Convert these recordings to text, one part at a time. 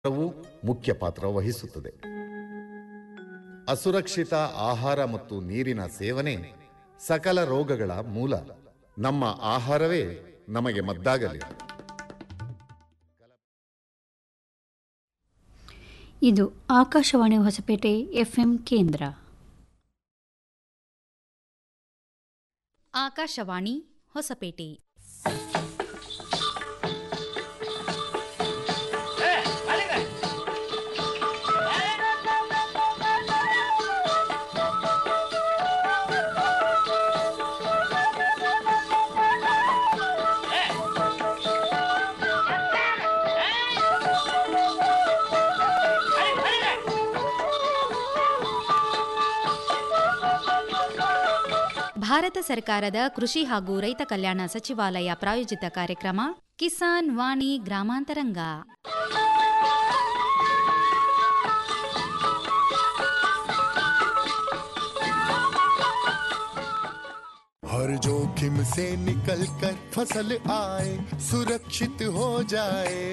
ವು ಮುಖ್ಯ ಪಾತ್ರ ವಹಿಸುತ್ತದೆ ಅಸುರಕ್ಷಿತ ಆಹಾರ ಮತ್ತು ನೀರಿನ ಸೇವನೆ ಸಕಲ ರೋಗಗಳ ಮೂಲ ನಮ್ಮ ಆಹಾರವೇ ನಮಗೆ ಮದ್ದಾಗಲಿ ಇದು ಆಕಾಶವಾಣಿ ಹೊಸಪೇಟೆ ಎಫ್ಎಂ ಕೇಂದ್ರ ಆಕಾಶವಾಣಿ ಹೊಸಪೇಟೆ ಭಾರತ ಸರ್ಕಾರದ ಕೃಷಿ ಹಾಗೂ ರೈತ ಕಲ್ಯಾಣ ಸಚಿವಾಲಯ ಪ್ರಾಯೋಜಿತ ಕಾರ್ಯಕ್ರಮ ಕಿಸಾನ್ ವಾಣಿ ಗ್ರಾಮಾಂತರಂಗ हर जोखिम से निकल कर फसल आए सुरक्षित हो जाए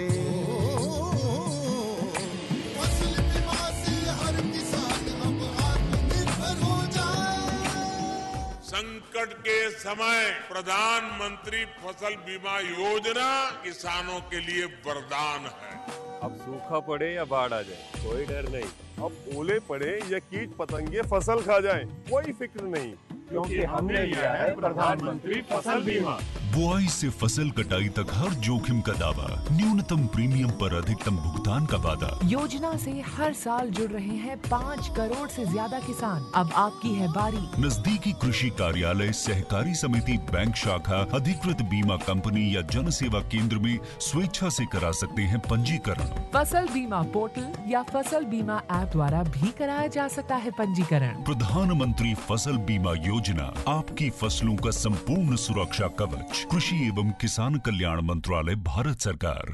फसल बीमा से हर किसान अब आत्मनिर्भर हो जाए संकट के समय प्रधानमंत्री फसल बीमा योजना किसानों के लिए वरदान है अब सूखा पड़े या बाढ़ आ जाए कोई डर नहीं अब ओले पड़े या कीट पतंगे फसल खा जाए कोई फिक्र नहीं क्योंकि हमने लिया है प्रधानमंत्री फसल बीमा बुआई से फसल कटाई तक हर जोखिम का दावा न्यूनतम प्रीमियम पर अधिकतम भुगतान का वादा योजना से हर साल जुड़ रहे हैं पाँच करोड़ से ज्यादा किसान अब आपकी है बारी नजदीकी कृषि कार्यालय सहकारी समिति बैंक शाखा अधिकृत बीमा कंपनी या जन सेवा केंद्र में स्वेच्छा से करा सकते हैं पंजीकरण फसल बीमा पोर्टल या फसल बीमा ऐप द्वारा भी कराया जा सकता है पंजीकरण प्रधानमंत्री फसल बीमा योजना आपकी फसलों का संपूर्ण सुरक्षा कवच कृषि एवं किसान कल्याण मंत्रालय भारत सरकार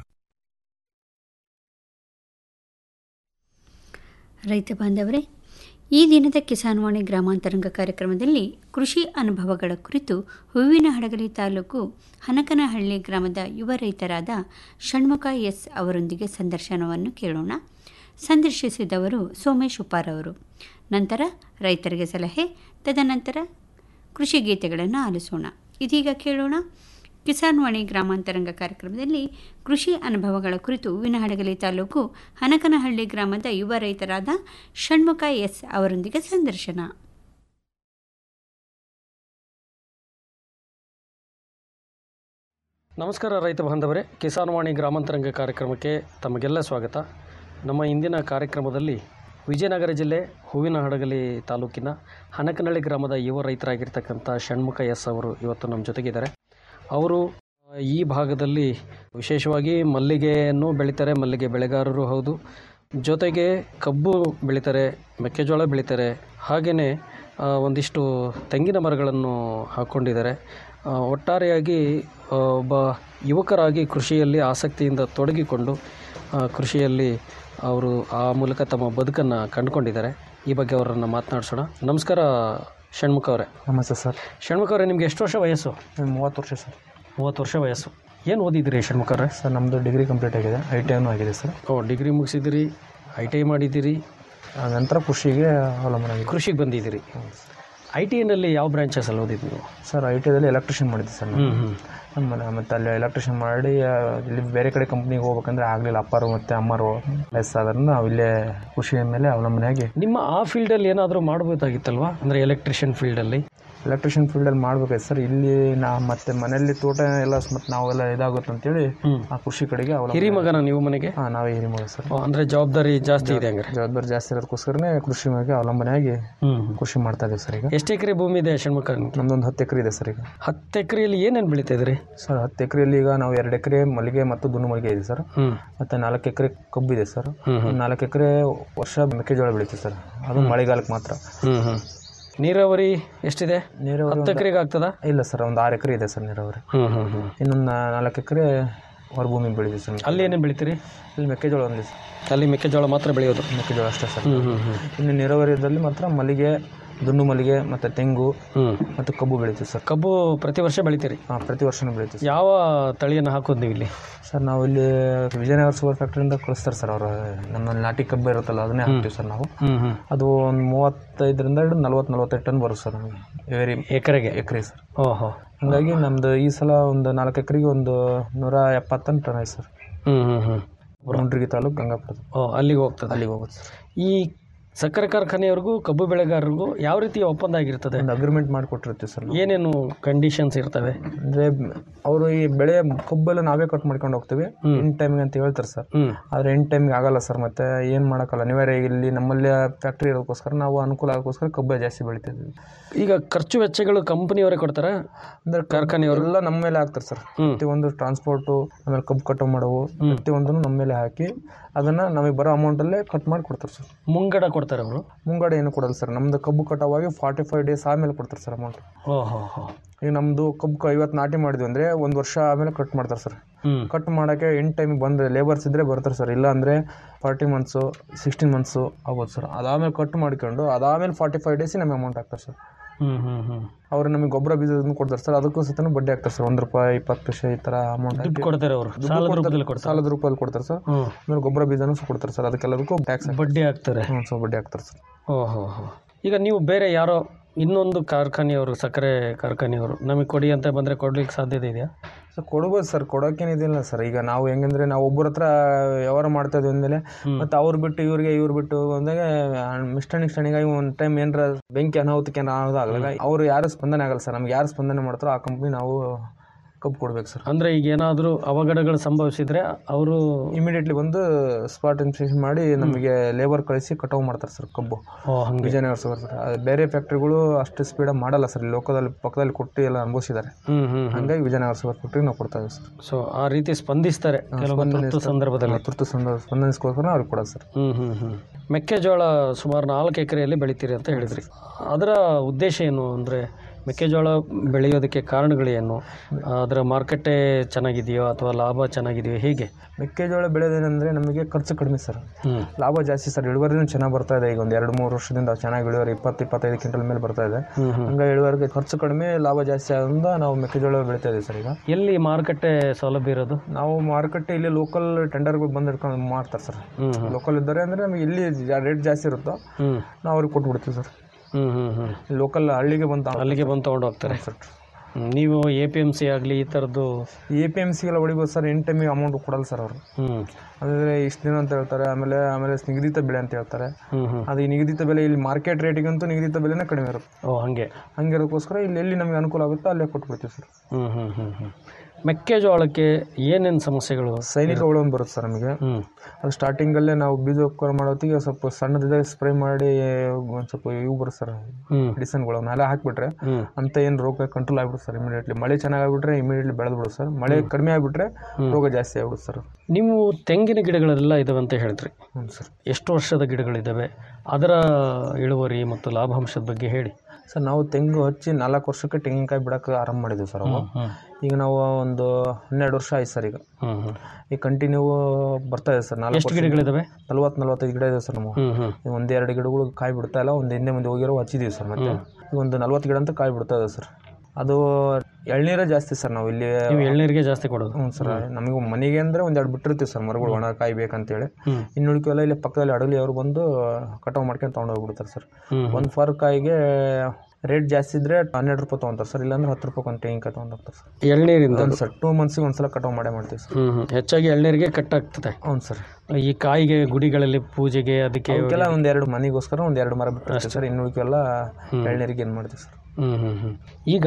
ರೈತ ಬಾಂಧವರೇ ಈ ದಿನದ ಕಿಸಾನ್ವಾಣಿ ಗ್ರಾಮಾಂತರಂಗ ಕಾರ್ಯಕ್ರಮದಲ್ಲಿ ಕೃಷಿ ಅನುಭವಗಳ ಕುರಿತು ಹೂವಿನ ಹಡಗಲಿ ತಾಲೂಕು ಹನಕನಹಳ್ಳಿ ಗ್ರಾಮದ ಯುವ ರೈತರಾದ ಷಣ್ಮುಖ ಎಸ್ ಅವರೊಂದಿಗೆ ಸಂದರ್ಶನವನ್ನು ಕೇಳೋಣ ಸಂದರ್ಶಿಸಿದವರು ಸೋಮೇಶ್ ಉಪಾರ್ ಅವರು ನಂತರ ರೈತರಿಗೆ ಸಲಹೆ ತದನಂತರ ಕೃಷಿ ಗೀತೆಗಳನ್ನು ಆಲಿಸೋಣ ಇದೀಗ ಕೇಳೋಣ ಕಿಸಾನ್ವಾಣಿ ಗ್ರಾಮಾಂತರಂಗ ಕಾರ್ಯಕ್ರಮದಲ್ಲಿ ಕೃಷಿ ಅನುಭವಗಳ ಕುರಿತು ಹೂವಿನಹಡಗಲಿ ತಾಲೂಕು ಹನಕನಹಳ್ಳಿ ಗ್ರಾಮದ ಯುವ ರೈತರಾದ ಷಣ್ಮುಖ ಎಸ್ ಅವರೊಂದಿಗೆ ಸಂದರ್ಶನ ನಮಸ್ಕಾರ ರೈತ ಬಾಂಧವರೇ ಕಿಸಾನ್ ವಾಣಿ ಗ್ರಾಮಾಂತರಂಗ ಕಾರ್ಯಕ್ರಮಕ್ಕೆ ತಮಗೆಲ್ಲ ಸ್ವಾಗತ ನಮ್ಮ ಇಂದಿನ ಕಾರ್ಯಕ್ರಮದಲ್ಲಿ ವಿಜಯನಗರ ಜಿಲ್ಲೆ ಹೂವಿನ ಹಡಗಲಿ ತಾಲೂಕಿನ ಹನಕನಹಳ್ಳಿ ಗ್ರಾಮದ ಯುವ ರೈತರಾಗಿರ್ತಕ್ಕಂಥ ಷಣ್ಮುಖ ಎಸ್ ಅವರು ಇವತ್ತು ನಮ್ಮ ಜೊತೆಗಿದ್ದಾರೆ ಅವರು ಆ, ಈ ಭಾಗದಲ್ಲಿ ವಿಶೇಷವಾಗಿ ಮಲ್ಲಿಗೆಯನ್ನು ಬೆಳೀತಾರೆ ಮಲ್ಲಿಗೆ ಬೆಳೆಗಾರರು ಹೌದು ಜೊತೆಗೆ ಕಬ್ಬು ಬೆಳೀತಾರೆ ಮೆಕ್ಕೆಜೋಳ ಬೆಳೀತಾರೆ ಹಾಗೆಯೇ ಒಂದಿಷ್ಟು ತೆಂಗಿನ ಮರಗಳನ್ನು ಹಾಕ್ಕೊಂಡಿದ್ದಾರೆ ಆ, ಒಟ್ಟಾರೆಯಾಗಿ ಆ, ಒಬ್ಬ ಯುವಕರಾಗಿ ಕೃಷಿಯಲ್ಲಿ ಆಸಕ್ತಿಯಿಂದ ತೊಡಗಿಕೊಂಡು ಆ, ಕೃಷಿಯಲ್ಲಿ ಅವರು ಆ ಮೂಲಕ ತಮ್ಮ ಬದುಕನ್ನು ಕಂಡುಕೊಂಡಿದ್ದಾರೆ ಈ ಬಗ್ಗೆ ಅವರನ್ನು ಮಾತನಾಡಿಸೋಣ ನಮಸ್ಕಾರ ಷಣ್ಮುಖ ಅವರೇ ನಮಸ್ತೆ ಸರ್ ಷಣ್ಮುಖ ಅವರೇ ನಿಮ್ಗೆ ಎಷ್ಟು ವರ್ಷ ವಯಸ್ಸು ಮೂವತ್ತು ವರ್ಷ ಸರ್ ಮೂವತ್ತು ವರ್ಷ ವಯಸ್ಸು ಏನು ಓದಿದ್ದೀರಿ ಷಣ್ಮುಖ ಅವರೇ ಸರ್ ನಮ್ಮದು ಡಿಗ್ರಿ ಕಂಪ್ಲೀಟ್ ಆಗಿದೆ ಐ ಟಿ ಐನೂ ಆಗಿದೆ ಸರ್ ಓ ಡಿಗ್ರಿ ಮುಗಿಸಿದಿರಿ ಐ ಟಿ ಐ ಮಾಡಿದ್ದೀರಿ ಆ ನಂತರ ಕೃಷಿಗೆ ಅವಲಂಬನೆ ಆಗಿದೆ ಕೃಷಿಗೆ ಬಂದಿದ್ದೀರಿ ಐ ಟಿ ಐನಲ್ಲಿ ಯಾವ ಬ್ರಾಂಚಸಲ್ಲಿ ಓದಿದ್ದು ನೀವು ಸರ್ ಐ ಟಿ ಐದಲ್ಲಿ ಎಲೆಕ್ಟ್ರಿಷಿಯನ್ ಮಾಡಿದ್ದೆ ಸರ್ ನಾನು ಹ್ಞೂ ಹ್ಞೂ ಆಮೇಲೆ ಮತ್ತು ಅಲ್ಲಿ ಎಲೆಕ್ಟ್ರಿಷಿಯನ್ ಮಾಡಿ ಆ, ಇಲ್ಲಿ ಬೇರೆ ಕಡೆ ಕಂಪ್ನಿಗೆ ಹೋಗ್ಬೇಕಂದ್ರೆ ಆಗಲಿಲ್ಲ ಅಪ್ಪರು ಮತ್ತು ಅಮ್ಮರು ಲೆಸ್ ಆದ್ರಿಂದ ನಾವು ಇಲ್ಲೇ ಕೃಷಿಯ ಮೇಲೆ ಅವಲಂಬನೆಯಾಗಿ ನಿಮ್ಮ ಆ ಫೀಲ್ಡಲ್ಲಿ ಏನಾದರೂ ಮಾಡ್ಬೋದಾಗಿತ್ತಲ್ವಾ ಅಂದರೆ ಎಲೆಕ್ಟ್ರಿಷಿಯನ್ ಫೀಲ್ಡಲ್ಲಿ ಎಲೆಕ್ಟ್ರಿಷಿಯನ್ ಫೀಲ್ಡಲ್ಲಿ ಮಾಡ್ಬೇಕಾಯ್ತು ಸರ್ ಇಲ್ಲಿ ನಾ ಮತ್ತೆ ಮನೆಯಲ್ಲಿ ತೋಟ ಎಲ್ಲ ಮತ್ತು ನಾವೆಲ್ಲ ಇದಾಗುತ್ತೆ ಅಂತೇಳಿ ಹ್ಞೂ ಆ ಕೃಷಿ ಕಡೆಗೆ ಅವಲಂಬನೆ ಹಿರಿ ಮಗನ ನೀವು ಮನೆಗೆ ಹಾಂ ನಾವೇ ಹಿರಿ ಮಗ ಸರ್ ಓ, ಅಂದ್ರೆ ಜವಾಬ್ದಾರಿ ಜಾಸ್ತಿ ಇದೆ ಹಂಗಾರೆ ಜವಾಬ್ದಾರಿ ಜಾಸ್ತಿ ಇರೋದಕ್ಕೋಸ್ಕರನೇ ಕೃಷಿ ಮೇಲೆ ಅವಲಂಬನೆಯಾಗಿ ಹ್ಞೂ ಕೃಷಿ ಮಾಡ್ತಾ ಇದ್ದೀವಿ ಸರ್ ಈಗ ಎಷ್ಟು ಎಕರೆ ಭೂಮಿ ಇದೆ ಷಣ್ಮುಖ ನಮ್ದೊಂದು ಹತ್ತು ಎಕರೆ ಇದೆ ಸರ್ ಈಗ ಹತ್ತು ಎಕರೆಯಲ್ಲಿ ಏನೇನು ಬೆಳೀತಾ ಇದ್ರಿ ಸರ್ ಹತ್ತು ಎಕರೆಯಲ್ಲಿ ಈಗ ನಾವು ಎರಡು ಎಕರೆ ಮಲ್ಲಿಗೆ ಮತ್ತು ದುಂಡು ಮಲ್ಲಿಗೆ ಇದೆ ಸರ್ ಹ್ಞೂ ಮತ್ತು ನಾಲ್ಕು ಎಕರೆ ಕಬ್ಬು ಇದೆ ಸರ್ ಹ್ಮ್ ಹ್ಮ್. ನಾಲ್ಕು ಎಕರೆ ವರ್ಷ ಮೆಕ್ಕೆಜೋಳ ಬೆಳೀತೀವಿ ಸರ್ ಅದು ಮಳೆಗಾಲಕ್ಕೆ ಮಾತ್ರ ಹ್ಞೂ ಹ್ಞೂ ನೀರಾವರಿ ಎಷ್ಟಿದೆ ನೀರಾವರಿ ಹತ್ತು ಒಂದು- ಎಕರೆಗೆ ಆಗ್ತದಾ ಇಲ್ಲ ಸರ್ ಒಂದು ಆರು ಎಕರೆ ಇದೆ ಸರ್ ನೀರಾವರಿ ಹ್ಞೂ ಹ್ಞೂ ಹ್ಞೂ ಇನ್ನೊಂದು ನಾ- ನಾಲ್ಕು ಎಕರೆ ಹೊರಭೂಮಿ ಬೆಳೀತೀವಿ ಸರ್ ಅಲ್ಲಿ ಏನೇನು ಬೆಳಿತೀರಿ ಇಲ್ಲಿ ಮೆಕ್ಕೆಜೋಳ ಒಂದು ಅಲ್ಲಿ ಮೆಕ್ಕೆಜೋಳ ಮಾತ್ರ ಬೆಳೆಯೋದು ಮೆಕ್ಕೆಜೋಳ ಅಷ್ಟೇ ಸರ್ ಹ್ಞೂ ಹ್ಞೂ ಹ್ಞೂ ಇನ್ನು ನೀರಾವರಿಯಲ್ಲಿ ಮಾತ್ರ ಮಲ್ಲಿಗೆ ದುಂಡು ಮಲ್ಲಿಗೆ ಮತ್ತು ತೆಂಗು ಮತ್ತು ಕಬ್ಬು ಬೆಳಿತೀವಿ ಸರ್ ಕಬ್ಬು ಪ್ರತಿ ವರ್ಷ ಬೆಳಿತೀರಿ ಹಾಂ ಪ್ರತಿ ವರ್ಷನೂ ಬೆಳಿತೀವಿ ಸರ್ ಯಾವ ತಳಿಯನ್ನು ಹಾಕೋದು ನೀವು ಇಲ್ಲಿ ಸರ್ ನಾವು ಇಲ್ಲಿ ವಿಜಯನಗರ ಶುಗರ್ ಫ್ಯಾಕ್ಟ್ರಿಯಿಂದ ಕಳಿಸ್ತಾರೆ ಸರ್ ಅವರು ನಮ್ಮಲ್ಲಿ ನಾಟಿ ಕಬ್ಬು ಇರುತ್ತಲ್ಲ ಅದನ್ನೇ ಹಾಕ್ತೀವಿ ಸರ್ ನಾವು ಹ್ಮ್ ಹ್ಮ್ ಅದು ಒಂದು ಮೂವತ್ತೈದರಿಂದ ಹಿಡಿದು ನಲ್ವತ್ತು ನಲವತ್ತೈದು ಟನ್ ಬರುತ್ತೆ ಸರ್ ನಮಗೆ ವೆರಿ ಎಕರೆಗೆ ಎಕರೆ ಸರ್ ಓಹೋ ಹಾಗಾಗಿ ನಮ್ಮದು ಈ ಸಲ ಒಂದು ನಾಲ್ಕು ಎಕರೆಗೆ ಒಂದು ನೂರ ಎಪ್ಪತ್ತು ಟನ್ ಆಯ್ತು ಸರ್ ಹ್ಮ್ ಹ್ಮ್ ಹ್ಮ್ ಮುಂಡ್ರಿಗಿ ತಾಲೂಕು ಗಂಗಾಪುರ ಓ ಅಲ್ಲಿಗೆ ಹೋಗ್ತದೆ ಅಲ್ಲಿಗೆ ಹೋಗುತ್ತೆ ಸರ್ ಈ ಸಕ್ಕರೆ ಕಾರ್ಖಾನೆಯವ್ರಿಗೂ ಕಬ್ಬು ಬೆಳೆಗಾರರಿಗೂ ಯಾವ ರೀತಿ ಒಪ್ಪಂದ ಆಗಿರ್ತದೆ ಒಂದು ಅಗ್ರಿಮೆಂಟ್ ಮಾಡಿಕೊಟ್ಟಿರ್ತೀವಿ ಸರ್ ನಾವು. ಏನೇನು ಕಂಡೀಷನ್ಸ್ ಇರ್ತವೆ ಅಂದ್ರೆ ಅವರು ಈ ಬೆಳೆ ಕಬ್ಬೆಲ್ಲ ನಾವೇ ಕಟ್ ಮಾಡ್ಕೊಂಡು ಹೋಗ್ತೀವಿ ಎಂಟು ಟೈಮಿಗೆ ಅಂತ ಹೇಳ್ತಾರೆ ಸರ್ ಹ್ಮ್ ಆದ್ರೆ ಎಂಟು ಟೈಮಿಗೆ ಆಗಲ್ಲ ಸರ್ ಮತ್ತೆ ಏನು ಮಾಡೋಕ್ಕಲ್ಲ ಅನಿವಾರ್ಯ ಇಲ್ಲಿ ನಮ್ಮಲ್ಲಿ ಫ್ಯಾಕ್ಟ್ರಿ ಇರೋದಕ್ಕೋಸ್ಕರ ನಾವು ಅನುಕೂಲ ಆಗೋಕ್ಕೋಸ್ಕರ ಕಬ್ಬೆ ಜಾಸ್ತಿ ಬೆಳಿತಿದ್ವಿ ಈಗ ಖರ್ಚು ವೆಚ್ಚಗಳು ಕಂಪನಿಯವರೇ ಕೊಡ್ತಾರ ಅಂದ್ರೆ ಕಾರ್ಖಾನೆಯವರು ಎಲ್ಲ ನಮ್ಮ ಮೇಲೆ ಹಾಕ್ತಾರೆ ಸರ್ ಪ್ರತಿಯೊಂದು ಟ್ರಾನ್ಸ್ಪೋರ್ಟು ಆಮೇಲೆ ಕಬ್ಬು ಕಟಾವು ಮಾಡೋವು ಪ್ರತಿಯೊಂದನ್ನು ನಮ್ಮ ಮೇಲೆ ಹಾಕಿ ಅದನ್ನ ನಮಗೆ ಬರೋ ಅಮೌಂಟಲ್ಲೇ ಕಟ್ ಮಾಡಿ ಕೊಡ್ತಾರೆ ಸರ್ ಮುಂಗಡ ಕೊಡ್ತಾರೆ ಅವರು ಮುಂಗಡೆ ಏನು ಕೊಡಲ್ಲ ಸರ್ ನಮ್ದು ಕಬ್ಬು ಕಟಾವಾಗಿ ಫಾರ್ಟಿ ಫೈವ್ ಡೇಸ್ ಆಮೇಲೆ ಕೊಡ್ತಾರೆ ಸರ್ ಅಮೌಂಟ್ ಓಹೋ ಹೋ ಈಗ ನಮ್ಮದು ಕಬ್ಬು ಐವತ್ತು ನಾಟಿ ಮಾಡಿದ್ವಿ ಅಂದರೆ ಒಂದು ವರ್ಷ ಆಮೇಲೆ ಕಟ್ ಮಾಡ್ತಾರೆ ಸರ್ ಹ್ಮ್ ಕಟ್ ಮಾಡೋಕ್ಕೆ ಎಂಟು ಟೈಮಿಗೆ ಬಂದರೆ ಲೇಬರ್ಸ್ ಇದ್ದರೆ ಬರ್ತಾರೆ ಸರ್ ಇಲ್ಲ ಅಂದರೆ ಫಾರ್ಟಿ ಮಂತ್ಸು ಸಿಕ್ಸ್ಟೀನ್ ಮಂತ್ಸು ಆಗ್ಬೋದು ಸರ್ ಅದಾದಮೇಲೆ ಕಟ್ ಮಾಡ್ಕೊಂಡು ಅದಾದಮೇಲೆ ಫಾರ್ಟಿ ಫೈವ್ ಡೇಸಿಗೆ ನಮಗೆ ಅಮೌಂಟ್ ಹಾಕ್ತಾರೆ ಸರ್ ಹ್ಮ್ ಹ್ಮ್ ಹ್ಮ್ ಅವ್ರು ನಮಗೆ ಗೊಬ್ಬರ ಬೀಜವನ್ನು ಕೊಡ್ತಾರೆ ಸರ್ ಅದಕ್ಕೂ ಸಹ ಬಡ್ಡಿ ಹಾಕ್ತಾರೆ ಸರ್ ಒಂದು ರೂಪಾಯಿ ಇಪ್ಪತ್ತು ಪೈಸೆ ಈ ಥರ ಅಮೌಂಟ್ ದುಡ್ಡು ಕೊಡ್ತಾರೆ ಅವರು ಸಾಲದ ರೂಪದಲ್ಲಿ ಕೊಡ್ತಾರೆ ಸಾಲದ ರೂಪದಲ್ಲಿ ಕೊಡ್ತಾರೆ ಸರ್ ಹ್ಮ್ ಆಮೇಲೆ ಗೊಬ್ಬರ ಬೀಜನೂ ಸಹ ಕೊಡ್ತಾರೆ ಸರ್ ಅದಕ್ಕೆಲ್ಲದಕ್ಕೂ ಟ್ಯಾಕ್ಸ್ ಬಡ್ಡಿ ಹಾಕ್ತಾರೆ ಹ್ಞೂ ಸೊ ಬಡ್ಡಿ ಹಾಕ್ತಾರೆ ಸರ್ ಓಹೋ ಹೋ ಈಗ ನೀವು ಬೇರೆ ಯಾರೋ ಇನ್ನೊಂದು ಕಾರ್ಖಾನೆಯವರು ಸಕ್ಕರೆ ಕಾರ್ಖಾನೆಯವರು ನಮಗೆ ಕೊಡಿ ಅಂತ ಬಂದರೆ ಕೊಡ್ಲಿಕ್ಕೆ ಸಾಧ್ಯತೆ ಇದೆಯಾ ಸರ್ ಕೊಡ್ಬೋದು ಸರ್ ಕೊಡೋಕೇನಿದಿಲ್ಲ ಸರ್ ಈಗ ನಾವು ಹೆಂಗಂದ್ರೆ ನಾವು ಒಬ್ಬರ ಹತ್ರ ವ್ಯವಹಾರ ಮಾಡ್ತಾ ಇದ್ವಿ ಅಂದಮೇಲೆ ಮತ್ತೆ ಅವ್ರು ಬಿಟ್ಟು ಇವ್ರಿಗೆ ಇವ್ರು ಬಿಟ್ಟು ಅಂದಾಗ ಮಿಸ್ಟಂಡರ್ಸ್ಟ್ಯಾಂಡಿಂಗ್ ಆಗಿ ಒಂದು ಟೈಮ್ ಏನಾರ ಬೆಂಕಿ ಅನಾಹುತಕ್ಕೆ ಏನಾದ್ರು ಆಗಲ್ಲ ಅವ್ರು ಯಾರು ಸ್ಪಂದನೆ ಆಗಲ್ಲ ಸರ್ ನಮ್ಗೆ ಯಾರು ಸ್ಪಂದನೆ ಮಾಡ್ತಾರೋ ಆ ಕಂಪ್ನಿ ನಾವು ಕಬ್ಬು ಕೊಡ್ಬೇಕು ಸರ್ ಅಂದರೆ ಈಗ ಏನಾದರೂ ಅವಘಡಗಳು ಸಂಭವಿಸಿದರೆ ಅವರು ಇಮಿಡಿಯೇಟ್ಲಿ ಬಂದು ಸ್ಪಾಟ್ ಇನ್ಸ್ಪೆಕ್ಷನ್ ಮಾಡಿ ನಮಗೆ ಲೇಬರ್ ಕಳಿಸಿ ಕಟಾವು ಮಾಡ್ತಾರೆ ಸರ್ ಕಬ್ಬು ಓ ಹಂಗೆ ವಿಜಯನಗರ ಸುಗರ್ ಸರ್ ಅದು ಬೇರೆ ಫ್ಯಾಕ್ಟ್ರಿಗಳು ಅಷ್ಟು ಸ್ಪೀಡಾಗಿ ಮಾಡಲ್ಲ ಸರ್ ಲೋಕದಲ್ಲಿ ಪಕ್ಕದಲ್ಲಿ ಕೊಟ್ಟು ಎಲ್ಲ ಅನುಭವಿಸಿದ್ದಾರೆ ಹ್ಮ್ ಹ್ಮ್ ಹಂಗಾಗಿ ವಿಜಯನಗರ ಸುಗರ್ ಫ್ಯಾಕ್ಟ್ರಿಗೆ ನಾವು ಕೊಡ್ತಾ ಇದ್ದೀವಿ ಸರ್ ಸೊ ಆ ರೀತಿ ಸ್ಪಂದಿಸ್ತಾರೆ ಕೆಲವು ತುರ್ತು ಸಂದರ್ಭದಲ್ಲಿ ತುರ್ತು ಸಂದರ್ಭ ಸ್ಪಂದನಿಸ್ಕೋಸ್ಕರ ಅವ್ರಿಗೆ ಕೊಡೋದು ಸರ್ ಹ್ಮ್ ಹ್ಮ್ ಹ್ಮ್ ಮೆಕ್ಕೆಜೋಳ ಸುಮಾರು ನಾಲ್ಕು ಎಕರೆಯಲ್ಲಿ ಬೆಳಿತೀರಿ ಅಂತ ಹೇಳಿದ್ರಿ ಅದರ ಉದ್ದೇಶ ಏನು ಅಂದರೆ ಮೆಕ್ಕೆಜೋಳ ಬೆಳೆಯೋದಕ್ಕೆ ಕಾರಣಗಳೇನು ಅದರ ಮಾರ್ಕೆಟೇ ಚೆನ್ನಾಗಿದೆಯೋ ಅಥವಾ ಲಾಭ ಚೆನ್ನಾಗಿದೆಯೋ ಹೇಗೆ ಮೆಕ್ಕೆಜೋಳ ಬೆಳೆಯೋದೇನೆಂದರೆ ನಮಗೆ ಖರ್ಚು ಕಡಿಮೆ ಸರ್ ಹ್ಮ್ ಲಾಭ ಜಾಸ್ತಿ ಸರ್ ಇಳುವರಿನೂ ಚೆನ್ನಾಗಿ ಬರ್ತಾ ಇದೆ ಈಗ ಒಂದು ಎರಡು ಮೂರು ವರ್ಷದಿಂದ ಚೆನ್ನಾಗಿ ಇಳುವರಿ ಇಪ್ಪತ್ತು ಇಪ್ಪತ್ತೈದು ಕ್ವಿಂಟಲ್ ಮೇಲೆ ಬರ್ತಾ ಇದೆ ಹ್ಮ್ ಹ್ಮ್ ಹಂಗಾಗಿ ಇಳುವರಿಗೆ ಖರ್ಚು ಕಡಿಮೆ ಲಾಭ ಜಾಸ್ತಿ ಆದ್ರಿಂದ ನಾವು ಮೆಕ್ಕೆಜೋಳ ಬೆಳಿತಾ ಇದ್ದೀವಿ ಸರ್ ಈಗ ಎಲ್ಲಿ ಮಾರುಕಟ್ಟೆ ಸೌಲಭ್ಯ ಇರೋದು ನಾವು ಮಾರುಕಟ್ಟೆ ಇಲ್ಲಿ ಲೋಕಲ್ ಟೆಂಡರ್ಗಳು ಬಂದು ಹಿಡ್ಕೊಂಡು ಮಾಡ್ತಾರೆ ಸರ್ ಹ್ಮ್ ಹ್ಮ್ ಲೋಕಲ್ ಇದ್ದಾರೆ ಅಂದರೆ ನಮಗೆ ಎಲ್ಲಿ ರೇಟ್ ಜಾಸ್ತಿ ಇರುತ್ತೋ ಹ್ಮ್ ನಾವು ಅವ್ರಿಗೆ ಕೊಟ್ಬಿಡ್ತೀವಿ ಸರ್ ಹ್ಮ್ ಹ್ಮ್ ಹ್ಮ್ ಲೋಕಲ್ ಹಳ್ಳಿಗೆ ಬಂದು ಅಲ್ಲಿಗೆ ಬಂದು ತೊಗೊಂಡು ಹೋಗ್ತಾರೆ ಸರ್ ಹ್ಮ್. ನೀವು ಎ ಪಿ ಎಮ್ ಸಿ ಆಗಲಿ ಈ ಥರದ್ದು ಎ ಪಿ ಎಮ್ ಸಿಗೆಲ್ಲ ಹೊಡಿಬೋದು ಸರ್ ಎಂಟು ಟೈಮಿಗೆ ಅಮೌಂಟ್ ಕೊಡಲ್ಲ ಸರ್ ಅವರು ಹ್ಮ್ ಅಂದರೆ ಇಷ್ಟು ದಿನ ಅಂತ ಹೇಳ್ತಾರೆ ಆಮೇಲೆ ಆಮೇಲೆ ನಿಗದಿತ ಬೆಲೆ ಅಂತ ಹೇಳ್ತಾರೆ ಹ್ಮ್ ಹ್ಮ್ ಅದು ಈ ನಿಗದಿತ ಬೆಲೆ ಇಲ್ಲಿ ಮಾರ್ಕೆಟ್ ರೇಟಿಗಂತೂ ನಿಗದಿತ ಬೆಲೆನೇ ಕಡಿಮೆ ಇರುತ್ತೆ ಓ ಹಾಗೆ ಹಂಗಿರೋಕ್ಕೋಸ್ಕರ ಇಲ್ಲಿ ಎಲ್ಲಿ ನಮಗೆ ಅನುಕೂಲ ಆಗುತ್ತೋ ಅಲ್ಲೇ ಕೊಟ್ಬಿಡ್ತೀವಿ ಸರ್ ಹ್ಮ್ ಹ್ಮ್ ಹ್ಮ್ ಹ್ಮ್ ಮೆಕ್ಕೆಜೋಳಕ್ಕೆ ಏನೇನು ಸಮಸ್ಯೆಗಳು ಸೈನಿಕ ಹುಳ ಒಂದು ಬರುತ್ತೆ ಸರ್ ನಮಗೆ ಹ್ಮ್ ಅದು ಸ್ಟಾರ್ಟಿಂಗಲ್ಲೇ ನಾವು ಬೀಜ ಉಪಕಾರ ಮಾಡೋತ್ತಿಗೆ ಸ್ವಲ್ಪ ಸಣ್ಣದಿದ್ದಾಗ ಸ್ಪ್ರೇ ಮಾಡಿ ಒಂದು ಸ್ವಲ್ಪ ಇವು ಬರುತ್ತೆ ಸರ್ ಹ್ಮ್ ಮೆಡಿಸನ್ಗಳು ಅವನ್ನೆಲ್ಲ ಹಾಕಿಬಿಟ್ರೆ ಹ್ಮ್ ಅಂತ ಏನು ರೋಗ ಕಂಟ್ರೋಲ್ ಆಗ್ಬಿಡುತ್ತೆ ಸರ್ ಇಮಿಡಿಯೇಟ್ಲಿ ಮಳೆ ಚೆನ್ನಾಗಾಗ್ಬಿಟ್ರೆ ಇಮಿಡಿಯೇಟ್ಲಿ ಬೆಳೆದು ಬಿಡುತ್ತೆ ಸರ್ ಮಳೆ ಕಡಿಮೆ ಆಗಿಬಿಟ್ರೆ ರೋಗ ಜಾಸ್ತಿ ಆಗ್ಬಿಡುತ್ತೆ ಸರ್ ನೀವು ತೆಂಗಿನ ಗಿಡಗಳೆಲ್ಲ ಇದಾವೆ ಅಂತ ಹೇಳಿದ್ರಿ ಹ್ಞೂ ಸರ್ ಎಷ್ಟು ವರ್ಷದ ಗಿಡಗಳಿದ್ದಾವೆ ಅದರ ಇಳುವರಿ ಮತ್ತು ಲಾಭಾಂಶದ ಬಗ್ಗೆ ಹೇಳಿ ಸರ್ ನಾವು ತೆಂಗು ಹಚ್ಚಿ ನಾಲ್ಕು ವರ್ಷಕ್ಕೆ ತೆಂಗಿನಕಾಯಿ ಬಿಡೋಕೆ ಆರಂಭ ಮಾಡಿದ್ವಿ ಸರ್ ಅವು ಹ್ಮ್ ಈಗ ನಾವು ಒಂದು ಹನ್ನೆರಡು ವರ್ಷ ಆಯ್ತು ಸರ್ ಈಗ ಹ್ಮ್ ಹ್ಮ್ ಈಗ ಕಂಟಿನ್ಯೂ ಬರ್ತಾ ಇದೆ ಸರ್ ನಾಲ್ಕು ಎಷ್ಟು ಗಿಡಗಳಿದ್ದಾವೆ ನಲ್ವತ್ತು ನಲ್ವತ್ತೈದು ಗಿಡ ಇದೆ ಸರ್ ನಾವು ಹ್ಮ್ ಹ್ಮ್ ಈಗ ಒಂದೆರಡು ಗಿಡಗಳು ಕಾಯಿ ಬಿಡ್ತಾ ಇಲ್ಲ ಒಂದು ಹಿಂದೆ ಮುಂದೆ ಹೋಗಿರೋ ಹಚ್ಚಿದ್ದೀವಿ ಸರ್ ಮತ್ತೆ ಈಗ ಒಂದು ನಲ್ವತ್ತು ಗಿಡ ಅಂತ ಕಾಯಿ ಬಿಡ್ತಾ ಇದೆ ಸರ್ ಅದು ಎಳ್ನೀರೇ ಜಾಸ್ತಿ ಸರ್ ನಾವು ಇಲ್ಲಿ ನೀವು ಎಳ್ನೀರಿಗೆ ಜಾಸ್ತಿ ಕೊಡೋದು ಹ್ಞೂ ಸರ್ ನಮಗೆ ಮನೆಗೆ ಅಂದರೆ ಒಂದೆರಡು ಬಿಟ್ಟಿರ್ತೀವಿ ಸರ್ ಮರಗಳು ಒಣ ಕಾಯಿ ಬೇಕಂತೇಳಿ ಹ್ಮ್ ಇನ್ನು ಉಳ್ಕೆಲ್ಲ ಇಲ್ಲಿ ಪಕ್ಕದಲ್ಲಿ ಅಡಗಲಿ ಅವರು ಬಂದು ಕಟಾವು ಮಾಡ್ಕೊಂಡು ತೊಗೊಂಡು ಹೋಗ್ಬಿಡ್ತಾರೆ ಸರ್ ಹ್ಮ್ ಒಂದು ಫಾರ್ ಕಾಯಿಗೆ ರೇಟ್ ಜಾಸ್ತಿ ಇದ್ರೆ ಹನ್ನೆರಡು ರೂಪಾಯಿ ತೊಗೊಂತಾರೆ ಸರ್ ಇಲ್ಲಾಂದ್ರೆ ಹತ್ತು ರೂಪಾಯಿ ಒಂದು ತೆಂಗಿನಕಾಯಿ ತೊಗೊಂಡು ಹೋಗ್ತಾರೆ ಸರ್ ಎಳ್ನೀರಿಂದ ಹೌದು ಸರ್ ಟೂ ಮಂತ್ಸಿಗೆ ಒಂದ್ಸಲ ಕಟಾವು ಮಾಡೇ ಮಾಡ್ತೀವಿ ಸರ್ ಹ್ಮ್ ಹ್ಮ್ ಹೆಚ್ಚಾಗಿ ಎಳ್ನೀರಿಗೆ ಕಟ್ಟಾಗ್ತದೆ ಹೌದು ಸರ್ ಈ ಕಾಯಿಗೆ ಗುಡಿಗಳಲ್ಲಿ ಪೂಜೆಗೆ ಅದಕ್ಕೆ ಅವಕ್ಕೆಲ್ಲ ಒಂದು ಎರಡು ಮನೆಗೋಸ್ಕರ ಒಂದು ಎರಡು ಮರ ಬಿಟ್ಟಿರ್ತೀವಿ ಸರ್ ಇನ್ನು ಉಳ್ಕೆಲ್ಲ ಎಳ್ನೀರಿಗೆ ಏನು ಮಾಡ್ತೀವಿ ಸರ್ ಹ್ಮ್ ಹ್ಮ್ ಹ್ಮ್ ಈಗ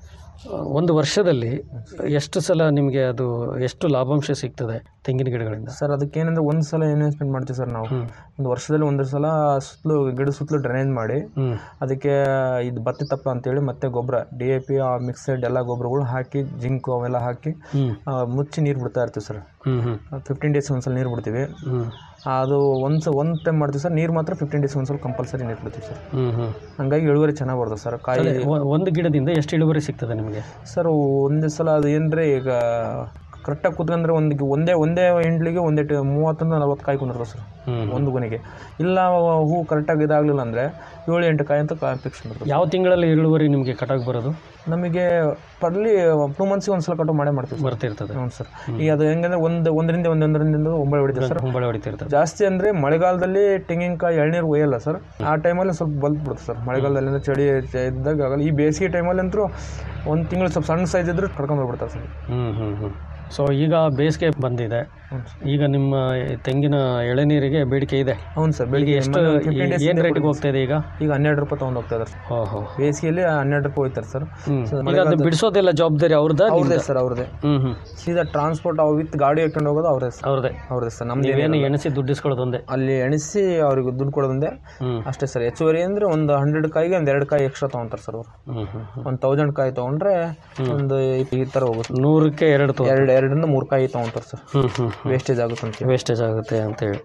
ಆ, ಒಂದು ವರ್ಷದಲ್ಲಿ ಎಷ್ಟು ಸಲ ನಿಮಗೆ ಅದು ಎಷ್ಟು ಲಾಭಾಂಶ ಸಿಗ್ತದೆ ತೆಂಗಿನ ಗಿಡಗಳಿಂದ ಸರ್ ಅದಕ್ಕೆ ಏನಂದ್ರೆ ಒಂದು ಸಲ ಇನ್ವೆಸ್ಟ್ಮೆಂಟ್ ಮಾಡ್ತೀವಿ ಸರ್ ನಾವು ಒಂದು ವರ್ಷದಲ್ಲಿ ಒಂದು ಸಲ ಸುತ್ತಲೂ ಗಿಡ ಸುತ್ತಲೂ ಡ್ರೈನೇಜ್ ಮಾಡಿ ಹ್ಮ್ ಅದಕ್ಕೆ ಇದು ಬತ್ತಿ ತಪ್ಪ ಅಂತೇಳಿ ಮತ್ತೆ ಗೊಬ್ಬರ ಡಿ ಎ ಪಿ ಮಿಕ್ಸೆಡ್ ಎಲ್ಲ ಗೊಬ್ಬರಗಳು ಹಾಕಿ ಜಿಂಕು ಅವೆಲ್ಲ ಹಾಕಿ ಹ್ಮ್ ಆ, ಮುಚ್ಚಿ ನೀರು ಬಿಡ್ತಾ ಇರ್ತೀವಿ ಸರ್ ಹ್ಮ್ ಹ್ಮ್ ಫಿಫ್ಟೀನ್ ಡೇಸ್ ಒಂದ್ಸಲ ನೀರು ಬಿಡ್ತೀವಿ ಹ್ಮ್ ಅದು ಒಂದು ಒಂದು ಟೈಮ್ ಮಾಡ್ತೀವಿ ಸರ್ ನೀರು ಮಾತ್ರ ಫಿಫ್ಟೀನ್ ಡೇಸ್ ಒಂದ್ಸಲ ಕಂಪಲ್ಸರಿ ನೀರು ಬಿಡ್ತೀವಿ ಸರ್ ಹ್ಮ್ ಹ್ಮ್ ಹಂಗಾಗಿ ಇಳುವರಿ ಚೆನ್ನಾಗಿ ಬರ್ತದೆ ಸರ್ ಕಾಯಿ ಅದೇ, ಒ- ಒಂದು ಗಿಡದಿಂದ ಎಷ್ಟು ಇಳುವರಿ ಸಿಗ್ತದೆ ನಿಮಗೆ ಸರ್ ಒಂದು ಸಲ ಅದು ಏನಂದ್ರೆ ಈಗ ಕರೆಕ್ಟಾಗಿ ಕೂತ್ಕೊಂಡ್ರೆ ಒಂದು ಒಂದೇ ಒಂದೇ ಹಿಂಡ್ಲಿಗೆ ಒಂದೇ ಟ- ಮೂವತ್ತರಿಂದ ನಲ್ವತ್ತು ಕಾಯಿ ಕುಂದಿರ್ತದೆ ಸರ್ ಒಂದು ಗೊನೆಗೆ ಇಲ್ಲ ಹೂ ಕರೆಕ್ಟಾಗಿ ಇದಾಗಲಿಲ್ಲ ಅಂದರೆ ಏಳು ಎಂಟು ಕಾಯಿ ಅಂತ ಕಾಯಿ ಫಿಕ್ಸ್ ಮಾಡಿದ್ರು ಯಾವ ತಿಂಗಳಲ್ಲಿ ಇಳುವರಿ ನಿಮಗೆ ಕಟಾಕ್ ಬರೋದು ನಮಗೆ ಪರ್ಲಿ ಟೂ ಮಂತ್ಸ್ಗೆ ಒಂದ್ಸಲ ಕಟಾವು ಮಾಡೇ ಮಾಡ್ತೀವಿ ಸರ್. ಬರ್ತಿರ್ತದೆ ಹ್ಞೂ ಸರ್ ಈಗ ಅದು ಹೆಂಗಂದ್ರೆ ಒಂದು ಒಂದರಿಂದ ಒಂದೊಂದರಿಂದ ಒಂಬಳೆ ಹೊಡಿತೀವಿ ಸರ್ ಹೊಂಬಳೆ ಹೊಡಿತಿರ್ತದೆ ಜಾಸ್ತಿ ಅಂದ್ರೆ ಮಳೆಗಾಲದಲ್ಲಿ ತೆಂಗಿನಕಾಯಿ ಎಳ್ನೀರು ಒಯ್ಯಲ್ಲ ಸರ್ ಆ ಟೈಮಲ್ಲಿ ಸ್ವಲ್ಪ ಬಲ್ತ್ ಬಿಡುತ್ತೆ ಸರ್ ಮಳೆಗಾಲದಲ್ಲಿ ಅಂದ್ರೆ ಚಳಿ ಇದ್ದಾಗ ಆಗಲ್ಲ ಈ ಬೇಸಿಗೆ ಟೈಮಲ್ಲಿ ಅಂತೂ ಒಂದು ತಿಂಗಳು ಸ್ವಲ್ಪ ಸಣ್ಣ ಸೈಜ್ ಇದ್ರೂ ಕಡ್ಕೊಂಡ್ಬಿಡ್ತಾರೆ ಸರ್ ಹ್ಞೂ ಹ್ಞೂ ಹ್ಞೂ ಸೊ ಈಗ ಬೇಸಿಗೆ ಬಂದಿದೆ ಈಗ ನಿಮ್ಮ ತೆಂಗಿನ ಎಳೆನೀರಿಗೆ ಬೇಡಿಕೆ ಇದೆ ಹೌದು ಸರ್ ಈಗ ಬೆಳಿಗ್ಗೆ ಎಷ್ಟು ಏನು ರೇಟಿಗೆ ಹೋಗ್ತಾ ಇದೆ ಈಗ ಈಗ ಹನ್ನೆರಡು ರೂಪಾಯಿ ತೊಗೊಂಡು ಹೋಗ್ತಾ ಇದ್ದಾರೆ ಸರ್ ಓಹೋ ಬೇಸಿಗೆಯಲ್ಲಿ ಹನ್ನೆರಡು ರೂಪಾಯಿ ಹೋಗ್ತಾರೆ ಸರ್ ಹ್ಞೂ ಸೊ ಈಗ ಅದು ಬಿಡಿಸೋದೆಲ್ಲ ಜವಾಬ್ದಾರಿ ಅವ್ರದ್ದು ಅವ್ರದೇ ಸರ್ ಅವ್ರದೇ ಹ್ಞೂ ಹ್ಞೂ ಸೀದಾ ಟ್ರಾನ್ಸ್ಪೋರ್ಟ್ ಅವು ವಿತ್ ಗಾಡಿ ಹಾಕೊಂಡು ಹೋಗೋದು ಅವ್ರದೇ ಸರ್ ಅವ್ರದ್ದೇ ಅವ್ರದೇ ಸರ್ ನಮ್ದು ನೀವೇನು ಎಣಿಸಿ ದುಡ್ಡಿಸ್ಕೊಳ್ಳೋದು ಒಂದೇ ಅಲ್ಲಿ ಎಣಿಸಿ ಅವ್ರಿಗೆ ದುಡ್ಡು ಕೊಡೋದೊಂದೇ ಹ್ಞೂ ಅಷ್ಟೇ ಸರ್ ಹೆಚ್ಚುವರಿ ಅಂದ್ರೆ ಒಂದು ಹಂಡ್ರೆಡ್ ಕಾಯಿಗೆ ಒಂದು ಎರಡು ಕಾಯಿ ಎಕ್ಸ್ಟ್ರಾ ತೊಗೊಂತಾರೆ ಸರ್ ಅವರು ಹ್ಞೂ ಹ್ಞೂ ಒಂದು ತೌಸಂಡ್ ಕಾಯಿ ತೊಗೊಂಡ್ರೆ ಒಂದು ಈ ಥರ ಹೋಗುತ್ತೆ ನೂರಕ್ಕೆ ಎರಡು ತೋ ಎರಡು ಎರಡರಿಂದ ಮೂರು ಕಾಯಿ ತೊಗೊಂತಾರೆ ಸರ್ ಹ್ಞೂ ಹ್ಞೂ ವೇಸ್ಟೇಜ್ ಆಗುತ್ತೆ ಅಂತ ವೇಸ್ಟೇಜ್ ಆಗುತ್ತೆ ಅಂತೇಳಿ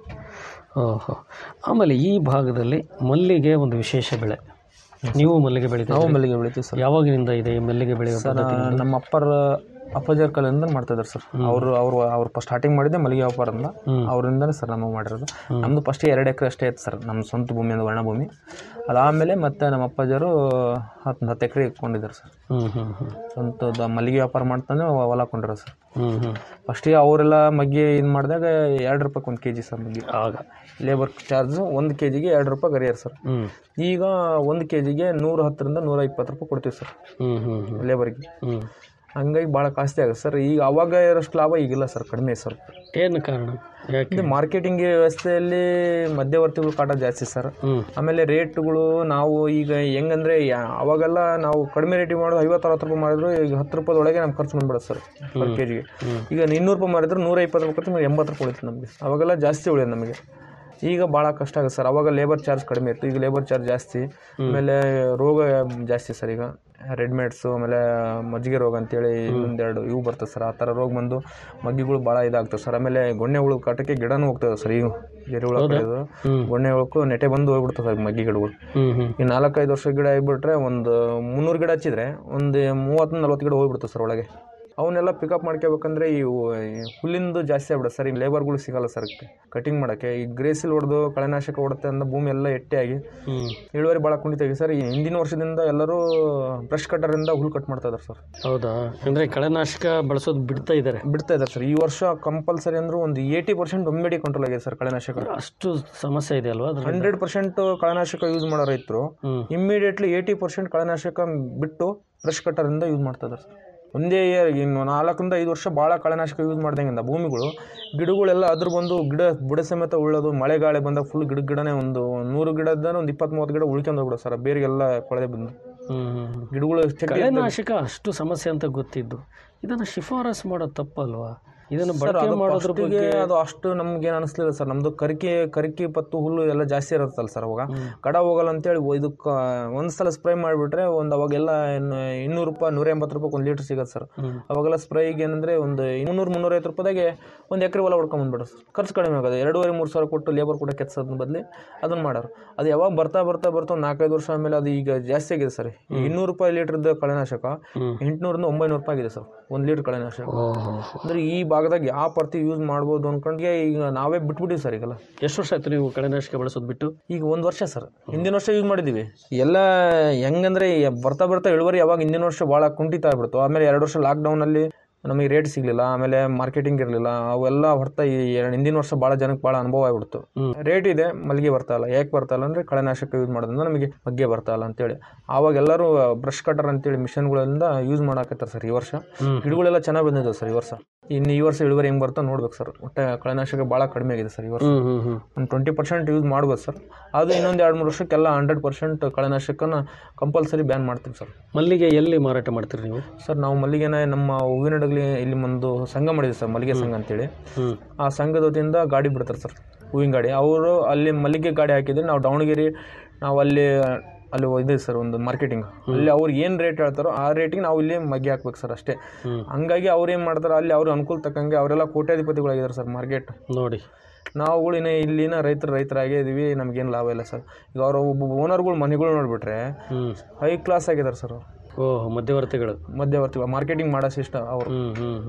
ಓಹೋ ಆಮೇಲೆ ಈ ಭಾಗದಲ್ಲಿ ಮಲ್ಲಿಗೆ ಒಂದು ವಿಶೇಷ ಬೆಳೆ ನೀವು ಮಲ್ಲಿಗೆ ಬೆಳಿತೀವಿ ನಾವು ಮಲ್ಲಿಗೆ ಬೆಳಿತೀವಿ ಸರ್ ಯಾವಾಗಿನಿಂದ ಇದೆ ಈ ಮಲ್ಲಿಗೆ ಬೆಳೆಯುವ ಸರ್ ಪದ್ಧತಿ ನಮ್ಮ ಅಪ್ಪರ ಅಪ್ಪಾಜರ್ ಕಾಲದಿಂದ ಮಾಡ್ತಾ ಇದ್ದಾರೆ ಸರ್ ಅವರು ಅವರು ಅವ್ರು ಸ್ಟಾರ್ಟಿಂಗ್ ಮಾಡಿದ್ದೆ ಮಲ್ಲಿಗೆ ವ್ಯಾಪಾರದಿಂದ ಅವರಿಂದನೇ ಸರ್ ನಮಗೆ ಮಾಡಿರೋದು ನಮ್ಮದು ಫಸ್ಟ್ ಎರಡು ಎಕರೆ ಅಷ್ಟೇ ಇತ್ತು ಸರ್ ನಮ್ಮ ಸ್ವಂತ ಭೂಮಿ ಅಂದ್ರೆ ಒಣ ಭೂಮಿ ಅದಾದಮೇಲೆ ಮತ್ತೆ ನಮ್ಮ ಅಪ್ಪಾಜರು ಹತ್ತು ಹತ್ತು ಎಕರೆ ಇಟ್ಕೊಂಡಿದ್ದಾರೆ ಸರ್ ಹ್ಞೂ ಹ್ಞೂ ಹ್ಞೂ ಸ್ವಂತದ ಮಲ್ಲಿಗೆ ವ್ಯಾಪಾರ ಮಾಡ್ತಾನೆ ಹೊಲ ಕೊಂಡಿರೋ ಸರ್ ಹ್ಞೂ ಹ್ಞೂ ಫಸ್ಟಿಗೆ ಅವರೆಲ್ಲ ಮಗ್ಗೆ ಇದು ಮಾಡಿದಾಗ ಎರಡು ರೂಪಾಯಿ ಒಂದು ಕೆ ಜಿ ಸರ್ ಮಗ್ಗೆ ಆಗ ಲೇಬರ್ ಚಾರ್ಜು ಒಂದು ಕೆ ಜಿಗೆ ಎರಡು ರೂಪಾಯಿ ಗರಿಯರ್ ಸರ್ ಹ್ಞೂ ಈಗ ಒಂದು ಕೆ ಜಿಗೆ ನೂರ ಹತ್ತರಿಂದ ನೂರ ಇಪ್ಪತ್ತು ರೂಪಾಯಿ ಕೊಡ್ತೀವಿ ಸರ್ ಹ್ಞೂ ಹ್ಞೂ ಹ್ಞೂ ಲೇಬರ್ಗೆ ಹ್ಞೂ ಹಂಗಾಗಿ ಭಾಳ ಕಾಸ್ಟ್ಲಿ ಆಗುತ್ತೆ ಸರ್ ಈಗ ಅವಾಗ ಇರೋಷ್ಟು ಲಾಭ ಈಗಿಲ್ಲ ಸರ್ ಕಡಿಮೆ ಸರ್ ಏನು ಕಾರಣ ಯಾಕೆ ಇದು ಮಾರ್ಕೆಟಿಂಗ್ ವ್ಯವಸ್ಥೆಯಲ್ಲಿ ಮಧ್ಯವರ್ತಿಗಳು ಕಾಟ ಜಾಸ್ತಿ ಸರ್ ಹ್ಞೂ ಆಮೇಲೆ ರೇಟ್ಗಳು ನಾವು ಈಗ ಹೆಂಗಂದ್ರೆ ಯಾ- ಅವಾಗೆಲ್ಲ ನಾವು ಕಡಿಮೆ ರೇಟಿಗೆ ಮಾಡೋದು ಐವತ್ತು ಅರವತ್ತು ರೂಪಾಯಿ ಮಾಡಿದ್ರು ಈಗ ಹತ್ತು ರೂಪಾಯಿದೊಳಗೆ ನಮ್ಗೆ ಖರ್ಚು ಬಂದ್ಬಿಡುತ್ತೆ ಸರ್ ಪರ್ ಕೆ ಜಿಗೆ ಈಗ ಇನ್ನೂರು ರೂಪಾಯಿ ಮಾಡಿದ್ರೆ ನೂರ ಇಪ್ಪತ್ತು ರೂಪಾಯಿ ಖರ್ಚು ಎಂಬತ್ತು ರೂಪಾಯಿ ಉಳಿತು ನಮಗೆ ಅವಾಗೆಲ್ಲ ಜಾಸ್ತಿ ಉಳಿಯೋದು ನಮಗೆ ಈಗ ಭಾಳ ಕಷ್ಟ ಆಗುತ್ತೆ ಸರ್ ಅವಾಗ ಲೇಬರ್ ಚಾರ್ಜ್ ಕಡಿಮೆ ಇತ್ತು ಈಗ ಲೇಬರ್ ಚಾರ್ಜ್ ಜಾಸ್ತಿ ಆಮೇಲೆ ರೋಗ ಜಾಸ್ತಿ ಸರ್ ಈಗ ರೆಡ್ ಮೇಡ್ಸು ಆಮೇಲೆ ಮಜ್ಜಿಗೆ ರೋಗ ಅಂತೇಳಿ ಇನ್ನೊಂದೆರಡು ಇವು ಬರ್ತದೆ ಸರ್ ಆ ಥರ ರೋಗ ಬಂದು ಮಗ್ಗಿಗಳು ಭಾಳ ಇದಾಗ್ತವೆ ಸರ್ ಆಮೇಲೆ ಗೊಣ್ಣೆ ಹುಳು ಕಾಟಕ್ಕೆ ಗಿಡನೂ ಹೋಗ್ತದೆ ಸರ್ ಈಗ ಎರೆಹುಳ ಕಡಿಯೋದು ಗೊಣ್ಣೆ ಹುಳಕ್ಕೂ ನೆಟೆ ಬಂದು ಹೋಗ್ಬಿಡ್ತದೆ ಸರ್ ಮಗ್ಗಿ ಗಿಡಗಳು ಹ್ಞೂ ಹ್ಞೂ ಈ ನಾಲ್ಕೈದು ವರ್ಷ ಗಿಡ ಆಗಿಬಿಟ್ರೆ ಒಂದು ಮುನ್ನೂರು ಗಿಡ ಹಚ್ಚಿದ್ರೆ ಒಂದು ಮೂವತ್ತು ನಲ್ವತ್ತು ಗಿಡ ಹೋಗ್ಬಿಡ್ತದೆ ಸರ್ ಒಳಗೆ ಅವನ್ನೆಲ್ಲ ಪಿಕಪ್ ಮಾಡ್ಕೋಬೇಕಂದ್ರೆ ಇವು ಈ ಹುಲ್ಲಿಂದು ಜಾಸ್ತಿ ಆಗ್ಬಿಡುತ್ತೆ ಸರ್ ಈಗ ಲೇಬರ್ಗಳು ಸಿಗಲ್ಲ ಸರ್ ಕಟಿಂಗ್ ಮಾಡೋಕ್ಕೆ ಈ ಗ್ರೇಸಿಲ್ ಹೊಡೆದು ಕಳೆನಾಶಕ ಹೊಡುತ್ತೆ ಅಂದ ಭೂಮಿ ಎಲ್ಲ ಎಟ್ಟೆಯಾಗಿ ಹ್ಞೂ ಇಳುವರಿ ಭಾಳ ಕುಂಠಿತ ಆಗಿದೆ ಸರ್ ಈ ಹಿಂದಿನ ವರ್ಷದಿಂದ ಎಲ್ಲರೂ ಬ್ರಷ್ ಕಟ್ಟರಿಂದ ಹುಲ್ ಕಟ್ ಮಾಡ್ತಾ ಇದ್ದಾರೆ ಸರ್ ಹೌದಾ ಅಂದರೆ ಕಳೆನಾಶಕ ಬಳಸೋದು ಬಿಡ್ತಾ ಇದ್ದಾರೆ ಬಿಡ್ತಾ ಇದ್ದಾರೆ ಸರ್ ಈ ವರ್ಷ ಕಂಪಲ್ಸರಿ ಅಂದ್ರೂ ಒಂದು ಏಯ್ಟಿ ಪರ್ಸೆಂಟ್ ಒಮ್ಮೆಡಿ ಕಂಟ್ರೋಲ್ ಆಗಿದೆ ಸರ್ ಕಳೆನಾಶಕ ಅಷ್ಟು ಸಮಸ್ಯೆ ಇದೆ ಅಲ್ವಾ ಅದ್ರಲ್ಲಿ ಹಂಡ್ರೆಡ್ ಪರ್ಸೆಂಟ್ ಕಳೆನಾಶಕ ಯೂಸ್ ಮಾಡೋ ರೈತರು ಹ್ಮ್. ಇಮ್ಮಿಡಿಯೇಟ್ಲಿ ಏಯ್ಟಿ ಪರ್ಸೆಂಟ್ ಕಳೆನಾಶಕ ಬಿಟ್ಟು ಬ್ರಷ್ ಕಟ್ಟರಿಂದ ಯೂಸ್ ಮಾಡ್ತಾ ಇದ್ದಾರೆ ಸರ್ ಒಂದೇ ಇಯರ್ ಇನ್ನು ನಾಲ್ಕರಿಂದ ಐದು ವರ್ಷ ಭಾಳ ಕಳೆನಾಶಕ ಯೂಸ್ ಮಾಡ್ದಂಗಿಂದ ಭೂಮಿಗಳು ಗಿಡಗಳೆಲ್ಲ ಅದ್ರ ಬಂದು ಗಿಡ ಬುಡ ಸಮೇತ ಉಳ್ಳೋದು ಮಳೆ ಗಾಳಿ ಬಂದಾಗ ಫುಲ್ ಗಿಡ ಗಿಡನೇ ಒಂದು ನೂರು ಗಿಡದ ಒಂದು ಇಪ್ಪತ್ತ್ ಮೂವತ್ತು ಗಿಡ ಉಳ್ಕೊಂಡು ಹೋಗ್ಬಿಡೋ ಸರ್ ಬೇರಿಗೆಲ್ಲ ಕೊಳೆದೆ ಬಂದು ಹ್ಞೂ ಹ್ಞೂ ಹ್ಞೂ ಗಿಡಗಳು ಚೆಕ್ಕೆ ಕಳೆನಾಶಕ ಅಷ್ಟು ಸಮಸ್ಯೆ ಅಂತ ಗೊತ್ತಿದ್ದು ಇದನ್ನು ಶಿಫಾರಸ್ ಮಾಡೋದು ತಪ್ಪಲ್ವಾ ಇದನ್ನು ಸರ್, ಬಳಕೆ ಅದು ಮಾಡೋದ್ರ first ಗೆ ಬಗ್ಗೆ ಅದು ಅಷ್ಟು ನಮ್ಗೆ ಏನು ಅನಿಸ್ಲಿಲ್ಲ ಸರ್ ನಮ್ದು ಕರಿಕೆ ಕರಿಕೆ ಪತ್ತು ಹುಲ್ಲು ಎಲ್ಲ ಜಾಸ್ತಿ ಇರುತ್ತಲ್ಲ ಸರ್ ಅವಾಗ ಕಡ ಹೋಗಲ್ಲ ಅಂತೇಳಿ ಇದಕ್ಕೆ ಒಂದು ಸಲ ಸ್ಪ್ರೇ ಮಾಡಿಬಿಟ್ರೆ ಒಂದು ಅವಾಗೆಲ್ಲ ಇನ್ನು ಇನ್ನೂರು ರೂಪಾಯಿ ನೂರ ಎಂಬತ್ತು ರೂಪಾಯಿ ಒಂದು ಲೀಟ್ರ್ ಸಿಗತ್ತೆ ಸರ್ ಅವಾಗೆಲ್ಲ ಸ್ಪ್ರೇಗೆ ಏನಂದ್ರೆ ಒಂದು ಮುನ್ನೂರು ಮುನ್ನೂರೈವತ್ತು ರೂಪಾಯಿದಾಗೆ ಒಂದು ಎಕರೆ ಹೊಲ ಹೊಡ್ಕೊಂಬಂದ್ಬಿಡ್ರು ಸರ್ ಖರ್ಚು ಕಡಿಮೆ ಆಗೋದು ಎರಡೂವರೆ ಮೂರು ಸಾವಿರ ಕೊಟ್ಟು ಲೇಬರ್ ಕೂಡ ಕೆತ್ಸೋದ್ರ ಬದಲಿ ಅದನ್ನ ಮಾಡೋರು ಅದು ಯಾವಾಗ ಬರ್ತಾ ಬರ್ತಾ ಬರ್ತಾ ಒಂದು ನಾಲ್ಕೈದು ವರ್ಷ ಆಮೇಲೆ ಅದು ಈಗ ಜಾಸ್ತಿ ಆಗಿದೆ ಸರ್ ಈಗ ಇನ್ನೂರು ರೂಪಾಯಿ ಲೀಟ್ರದ್ದು ಕಳೆನಾಶಕ ಎಂಟುನೂರಿಂದ ಒಂಬೈನೂರು ರೂಪಾಯಿ ಆಗಿದೆ ಸರ್ ಒಂದು ಲೀಟ್ರ್ ಕಳೆನಾಶಕ ಓಹೋ ಅಂದ್ರೆ ಈ ಭಾಗದಾಗ ಯಾವ ಪರ್ತಿ ಯೂಸ್ ಮಾಡ್ಬೋದು ಅನ್ಕೊಂಡ್ಗೆ ಈಗ ನಾವೇ ಬಿಟ್ಬಿಟ್ಟಿವಿ ಸರ್ ಈಗೆಲ್ಲ ಎಷ್ಟು ವರ್ಷ ಆಯ್ತು ನೀವು ಕಳೆನಾಶಕ ಬಳಸೋದು ಬಿಟ್ಟು ಈಗ ಒಂದು ವರ್ಷ ಸರ್ ಹಿಂದಿನ ವರ್ಷ ಯೂಸ್ ಮಾಡಿದ್ದೀವಿ ಎಲ್ಲ ಹೆಂಗಂದ್ರೆ ಬರ್ತಾ ಬರ್ತಾ ಇಳುವರಿ ಯಾವಾಗ ಹಿಂದಿನ ವರ್ಷ ಭಾಳ ಕುಂಠಿತ ಆಗ್ಬಿಡ್ತು ಆಮೇಲೆ ಎರಡು ವರ್ಷ ಲಾಕ್ಡೌನಲ್ಲಿ ನಮಗೆ ರೇಟ್ ಸಿಗಲಿಲ್ಲ ಆಮೇಲೆ ಮಾರ್ಕೆಟಿಂಗ್ ಇರಲಿಲ್ಲ ಅವೆಲ್ಲ ಹೊರತಾ ಈ ಎರಡು ಹಿಂದಿನ ವರ್ಷ ಭಾಳ ಜನಕ್ಕೆ ಭಾಳ ಅನುಭವ ಆಗ್ಬಿಡ್ತು ರೇಟ್ ಇದೆ ಮಲ್ಲಿಗೆ ಬರ್ತಾ ಇಲ್ಲ ಯಾಕೆ ಬರ್ತಾ ಇಲ್ಲ ಅಂದರೆ ಕಳೆನಾಶಕ ಯೂಸ್ ಮಾಡೋದ್ರಿಂದ ನಮಗೆ ಮಗ್ಗೆ ಬರ್ತಾ ಇಲ್ಲ ಅಂತೇಳಿ ಆವಾಗ ಎಲ್ಲರೂ ಬ್ರಷ್ ಕಟರ್ ಅಂತೇಳಿ ಮಿಷನ್ಗಳಿಂದ ಯೂಸ್ ಮಾಡಾಕತ್ತಾರೆ ಸರ್ ಈ ವರ್ಷ ಗಿಡಗಳೆಲ್ಲ ಚೆನ್ನಾಗಿ ಬಂದಿದೆ ಸರ್ ಈ ವರ್ಷ ಇನ್ನು ಈ ವರ್ಷ ಇಳುವರಿ ಹೆಂಗೆ ಬರ್ತೋ ನೋಡ್ಬೇಕು ಸರ್ ಒಟ್ಟೆ ಕಳೆನಾಶಕ ಭಾಳ ಕಡಿಮೆ ಆಗಿದೆ ಸರ್ ಈ ವರ್ಷ ಹ್ಞೂ ಹ್ಞೂ ಹ್ಞೂ ಒಂದು ಟ್ವೆಂಟಿ ಪರ್ಸೆಂಟ್ ಯೂಸ್ ಮಾಡ್ಬೋದು ಸರ್ ಅದು ಇನ್ನೊಂದು ಎರಡು ಮೂರು ವರ್ಷಕ್ಕೆಲ್ಲ ಹಂಡ್ರೆಡ್ ಪರ್ಸೆಂಟ್ ಕಳೆನಾಶಕನ ಕಂಪಲ್ಸರಿ ಬ್ಯಾನ್ ಮಾಡ್ತೀವಿ ಸರ್ ಮಲ್ಲಿಗೆ ಎಲ್ಲಿ ಮಾರಾಟ ಮಾಡ್ತೀರಿ ನೀವು ಸರ್ ನಾವು ಮಲ್ಲಿಗೆನ ನಮ್ಮ ಹೂವಿನಡಗಲಿ ಇಲ್ಲಿ ಒಂದು ಸಂಘ ಮಾಡಿದ್ವಿ ಸರ್ ಮಲ್ಲಿಗೆ ಸಂಘ ಅಂತೇಳಿ ಹ್ಞೂ ಆ ಸಂಘದ ವತಿಯಿಂದ ಗಾಡಿ ಬಿಡ್ತಾರೆ ಸರ್ ಹೂವಿನ ಗಾಡಿ ಅವರು ಅಲ್ಲಿ ಮಲ್ಲಿಗೆ ಗಾಡಿ ಹಾಕಿದ್ರೆ ನಾವು ದಾವಣಗೆರೆ ನಾವು ಅಲ್ಲಿ ಅಲ್ಲಿ ಇದೆ ಸರ್ ಒಂದು ಮಾರ್ಕೆಟಿಂಗ್ ಅಲ್ಲಿ ಅವ್ರು ಏನು ರೇಟ್ ಹೇಳ್ತಾರೋ ಆ ರೇಟಿಗೆ ನಾವು ಇಲ್ಲಿ ಮಗ್ಗೆ ಹಾಕ್ಬೇಕು ಸರ್ ಅಷ್ಟೇ ಹಂಗಾಗಿ ಅವ್ರು ಏನು ಮಾಡ್ತಾರೆ ಅಲ್ಲಿ ಅವ್ರ ಅನುಕೂಲ ತಕ್ಕಂಗೆ ಅವರೆಲ್ಲ ಕೋಟ್ಯಾಧಿಪತಿಗಳಾಗಿದ್ದಾರೆ ಸರ್ ಮಾರ್ಕೆಟ್ ನೋಡಿ ನಾವುಗಳು ಇನ್ನು ಇಲ್ಲಿನ ರೈತರು ರೈತರಾಗೇ ಇದೀವಿ ನಮಗೇನು ಲಾಭ ಇಲ್ಲ ಸರ್ ಈಗ ಅವ್ರ ಒಬ್ಬ ಓನರ್ಗಳು ಮನೆಗಳು ನೋಡಿಬಿಟ್ರೆ ಹ್ಞೂ ಹೈ ಕ್ಲಾಸ್ ಆಗಿದ್ದಾರೆ ಸರ್ ಅವ್ರು ಓಹ್ ಮಧ್ಯವರ್ತಿಗಳು ಮಧ್ಯವರ್ತಿ ಮಾರ್ಕೆಟಿಂಗ್ ಮಾಡೋ ಸಿಸ್ಟಮ್ ಅವರು ಹ್ಞೂ ಹ್ಞೂ ಹ್ಞೂ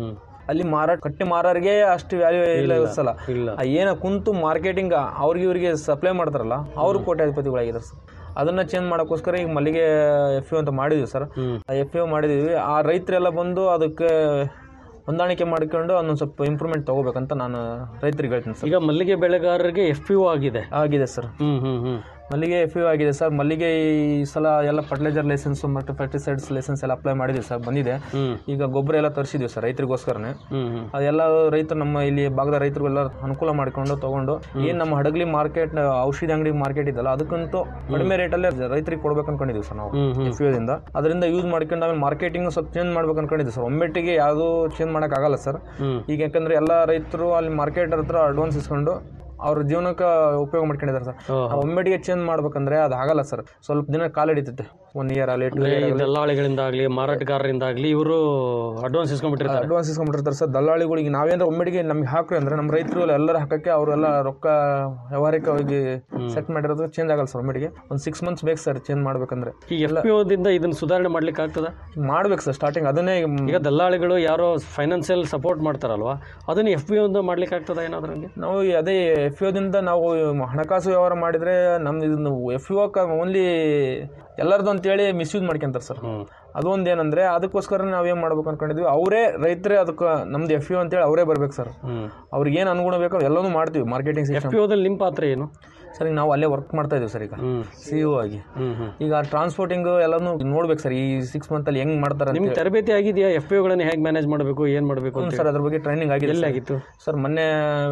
ಅಲ್ಲಿ ಮಾರಾಟ ಕಟ್ಟಿ ಮಾರೋರಿಗೆ ಅಷ್ಟು ವ್ಯಾಲ್ಯೂ ಇಲ್ಲ ಸಲ ಇಲ್ಲ ಏನ ಕುಂತು ಮಾರ್ಕೆಟಿಂಗ್ ಅವ್ರಿಗೆ ಇವರಿಗೆ ಸಪ್ಲೈ ಮಾಡ್ತಾರಲ್ಲ ಅವರು ಕೋಟ್ಯಾಧಿಪತಿಗಳಾಗಿದ್ದಾರೆ ಸರ್ ಅದನ್ನ ಚೇಂಜ್ ಮಾಡೋಕ್ಕೋಸ್ಕರ ಈಗ ಮಲ್ಲಿಗೆ ಎಫ್ ಯು ಅಂತ ಮಾಡಿದ್ವಿ ಸರ್ ಎಫ್ ಯು ಮಾಡಿದೀವಿ ಆ ರೈತರೆಲ್ಲ ಬಂದು ಅದಕ್ಕೆ ಹೊಂದಾಣಿಕೆ ಮಾಡ್ಕೊಂಡು ಅದೊಂದು ಸ್ವಲ್ಪ ಇಂಪ್ರೂವ್ಮೆಂಟ್ ತಗೋಬೇಕಂತ ನಾನು ರೈತರಿಗೆ ಹೇಳ್ತೀನಿ ಸರ್ ಈಗ ಮಲ್ಲಿಗೆ ಬೆಳೆಗಾರರಿಗೆ ಎಫ್ ಪಿ ಆಗಿದೆ ಆಗಿದೆ ಸರ್ ಹ್ಮ್ ಹ್ಮ್ ಹ್ಮ್ ಮಲ್ಲಿಗೆ ಎಫ್ ಯು ಆಗಿದೆ ಸರ್ ಮಲ್ಲಿಗೆ ಈ ಸಲ ಎಲ್ಲ ಫರ್ಟಿಲೈಸರ್ ಲೈಸೆನ್ಸ್ ಮತ್ತು ಪೆಸ್ಟಿಸೈಡ್ಸ್ ಲೈಸೆನ್ಸ್ ಎಲ್ಲ ಅಪ್ಲೈ ಮಾಡಿದ್ವಿ ಸರ್ ಬಂದಿದೆ ಈಗ ಗೊಬ್ಬರ ಎಲ್ಲ ತರಿಸಿದ್ವಿ ಸರ್ ರೈತರಿಗೋಸ್ಕರನೇ ಹ್ಮ್ ಹ್ಮ್ ಅದೆಲ್ಲ ರೈತರು ನಮ್ಮ ಇಲ್ಲಿ ಭಾಗದ ರೈತರಿಗೆಲ್ಲ ಅನುಕೂಲ ಮಾಡಿಕೊಂಡು ತಗೊಂಡು ಏನ್ ನಮ್ಮ ಹಡಗಲಿ ಮಾರ್ಕೆಟ್ ಔಷಧಿ ಅಂಗಡಿ ಮಾರ್ಕೆಟ್ ಇದೆಲ್ಲ ಅದಕ್ಕಂತೂ ಕಡಿಮೆ ರೇಟಲ್ಲೇ ರೈತರಿಗೆ ಕೊಡ್ಬೇಕು ಅನ್ಕೊಂಡಿದೀವಿ ಸರ್ ನಾವು ಹ್ಮ್, ಹ್ಮ್. ಎಫ್ ದಿಂದ ಅದರಿಂದ ಯೂಸ್ ಮಾಡ್ಕೊಂಡು ಆಮೇಲೆ ಮಾರ್ಕೆಟಿಂಗ್ ಸ್ವಲ್ಪ ಚೇಂಜ್ ಮಾಡ್ಬೇಕು ಅನ್ಕೊಂಡಿದ್ವಿ ಸರ್ ಒಮ್ಮೆಟ್ಟಿಗೆ ಯಾವುದು ಚೇಂಜ್ ಮಾಡಕ್ ಆಗಲ್ಲ ಸರ್ ಹ್ಮ್. ಈಗ ಯಾಕಂದ್ರೆ ಎಲ್ಲ ರೈತರು ಅಲ್ಲಿ ಮಾರ್ಕೆಟ್ ಹತ್ರ ಅಡ್ವಾನ್ಸ್ ಇಸ್ಕೊಂಡು ಅವ್ರ ಜೀವನಕ್ಕೆ ಉಪಯೋಗ ಮಾಡ್ಕೊಂಡಿದ್ದಾರೆ ಸರ್ ಓಹೋ. ನಾವು ಒಮ್ಮೆಟ್ಟಿಗೆ ಚೇಂಜ್ ಮಾಡ್ಬೇಕಂದ್ರೆ ಅದು ಆಗಲ್ಲ ಸರ್ ಸ್ವಲ್ಪ ದಿನ ಕಾಲ ಹಿಡಿತೈತೆ ಒನ್ ಇಯರ್ ಅಲ್ಲಿ ಟೂ ಅಂದ್ರೆ ಈ ಇಯರ್ ದಲ್ಲಾಳಿಗಳಿಂದಾಗ್ಲಿ ಮಾರಾಟಗಾರರಿಂದಾಗ್ಲಿ ಇವರು ಅಡ್ವಾನ್ಸ್ ಇಸ್ಕೊಂಡ್ಬಿಟ್ಟಿರ್ತಾರೆ ಅಡ್ವಾನ್ಸ್ ಇಸ್ಕೊಂಡ್ಬಿಟ್ಟಿರ್ತಾರೆ ಸರ್ ದಲ್ಲಾಳಿಗಳಿಗೆ ನಾವೇನಾರ ಒಮ್ಮೆಡಿಗೆ ನಮ್ಗೆ ಹಾಕ್ರಿ ಅಂದ್ರೆ ನಮ್ಮ ರೈತರು ಎಲ್ಲರೂ ಹಾಕಕ್ಕೆ ಅವರೆಲ್ಲ ರೊಕ್ಕ ವ್ಯವಹಾರಿಕವಾಗಿ ಸೆಟ್ ಮಾಡಿರೋದು ಚೇಂಜ್ ಆಗಲ್ಲ ಸರ್ ಒಮ್ಮೆಡಿಗೆ ಒಂದು ಸಿಕ್ಸ್ ಮಂತ್ಸ್ ಬೇಕು ಸರ್ ಚೇಂಜ್ ಮಾಡ್ಬೇಕಂದ್ರೆ ಈ ಎಫ್ ಪಿ ಓದಿಂದ ಇದನ್ನ ಸುಧಾರಣೆ ಮಾಡ್ಲಿಕ್ಕೆ ಆಗ್ತದ ಮಾಡ್ಬೇಕು ಸರ್ ಸ್ಟಾರ್ಟಿಂಗ್ ಅದನ್ನೇ ಈಗ ಈಗ ದಲ್ಲಾಳಿಗಳು ಯಾರೋ ಫೈನಾನ್ಸಿಯಲ್ ಸಪೋರ್ಟ್ ಮಾಡ್ತಾರಲ್ವಾ ಅದನ್ನ ಎಫ್ ಪಿ ಒಂದು ಮಾಡ್ಲಿಕ್ಕೆ ಆಗ್ತದ ಏನಾದ್ರೂ ಹಂಗೆ ನಾವು ಈ ಅದೇ ಎಫ್ ದಿಂದ ನಾವು ಹಣಕಾಸು ವ್ಯವಹಾರ ಮಾಡಿದ್ರೆ ನಮ್ದು ಇದನ್ನು ಎಫ್ ಯು ಓನ್ಲಿ ಎಲ್ಲರದು ಅಂತೇಳಿ ಮಿಸ್ಯೂಸ್ ಮಾಡ್ಕೊಂತಾರೆ ಸರ್ ಅದೊಂದು ಏನಂದ್ರೆ ಅದಕ್ಕೋಸ್ಕರ ನಾವು ಏನು ಮಾಡ್ಬೇಕು ಅನ್ಕೊಂಡಿದ್ವಿ ಅವರೇ ರೈತರೇ ಅದಕ್ಕೆ ನಮ್ದು ಎಫ್ ಯು ಅಂತೇಳಿ ಅವರೇ ಬರ್ಬೇಕು ಸರ್ ಅವ್ರಿಗೆ ಏನು ಅನುಗುಣ ಬೇಕೋ ಎಲ್ಲನೂ ಮಾಡ್ತೀವಿ ಮಾರ್ಕೆಟಿಂಗ್ ಎಫ್ ಸಿಸ್ಟಮ್ ಪಿ ಓದಲ್ಲಿ ನಿಮ್ಮ ಪಾತ್ರ ಏನು ಸರ್ ಈಗ ನಾವು ಅಲ್ಲೇ ವರ್ಕ್ ಮಾಡ್ತಾ ಇದೀವಿ ಸರ್ ಈಗ ಸಿ ಯು ಆಗಿ ಹ್ಮ್ ಹ್ಮ್ ಈಗ ಟ್ರಾನ್ಸ್ಪೋರ್ಟಿಂಗ್ ಎಲ್ಲಾನು ನೋಡ್ಬೇಕು ಸರ್ ಈ ಸಿಕ್ಸ್ ಮಂತ್ ಅಲ್ಲಿ ಹೆಂಗ್ ಮಾಡ್ತಾರೆ ನಿಮ್ಗೆ ತರಬೇತಿ ಆಗಿದೆಯಾ ಎಫ್ ಪಿ ಓಗಳನ್ನ ಹೇಗೆ ಮ್ಯಾನೇಜ್ ಮಾಡಬೇಕು ಏನು ಮಾಡಬೇಕು ಅಂತ ಸರ್ ಅದ್ರ ಬಗ್ಗೆ ಟ್ರೈನಿಂಗ್ ಆಗಿದೆ ಎಲ್ಲಿ ಸರ್. ಆಗಿತ್ತು ಸರ್ ಮೊನ್ನೆ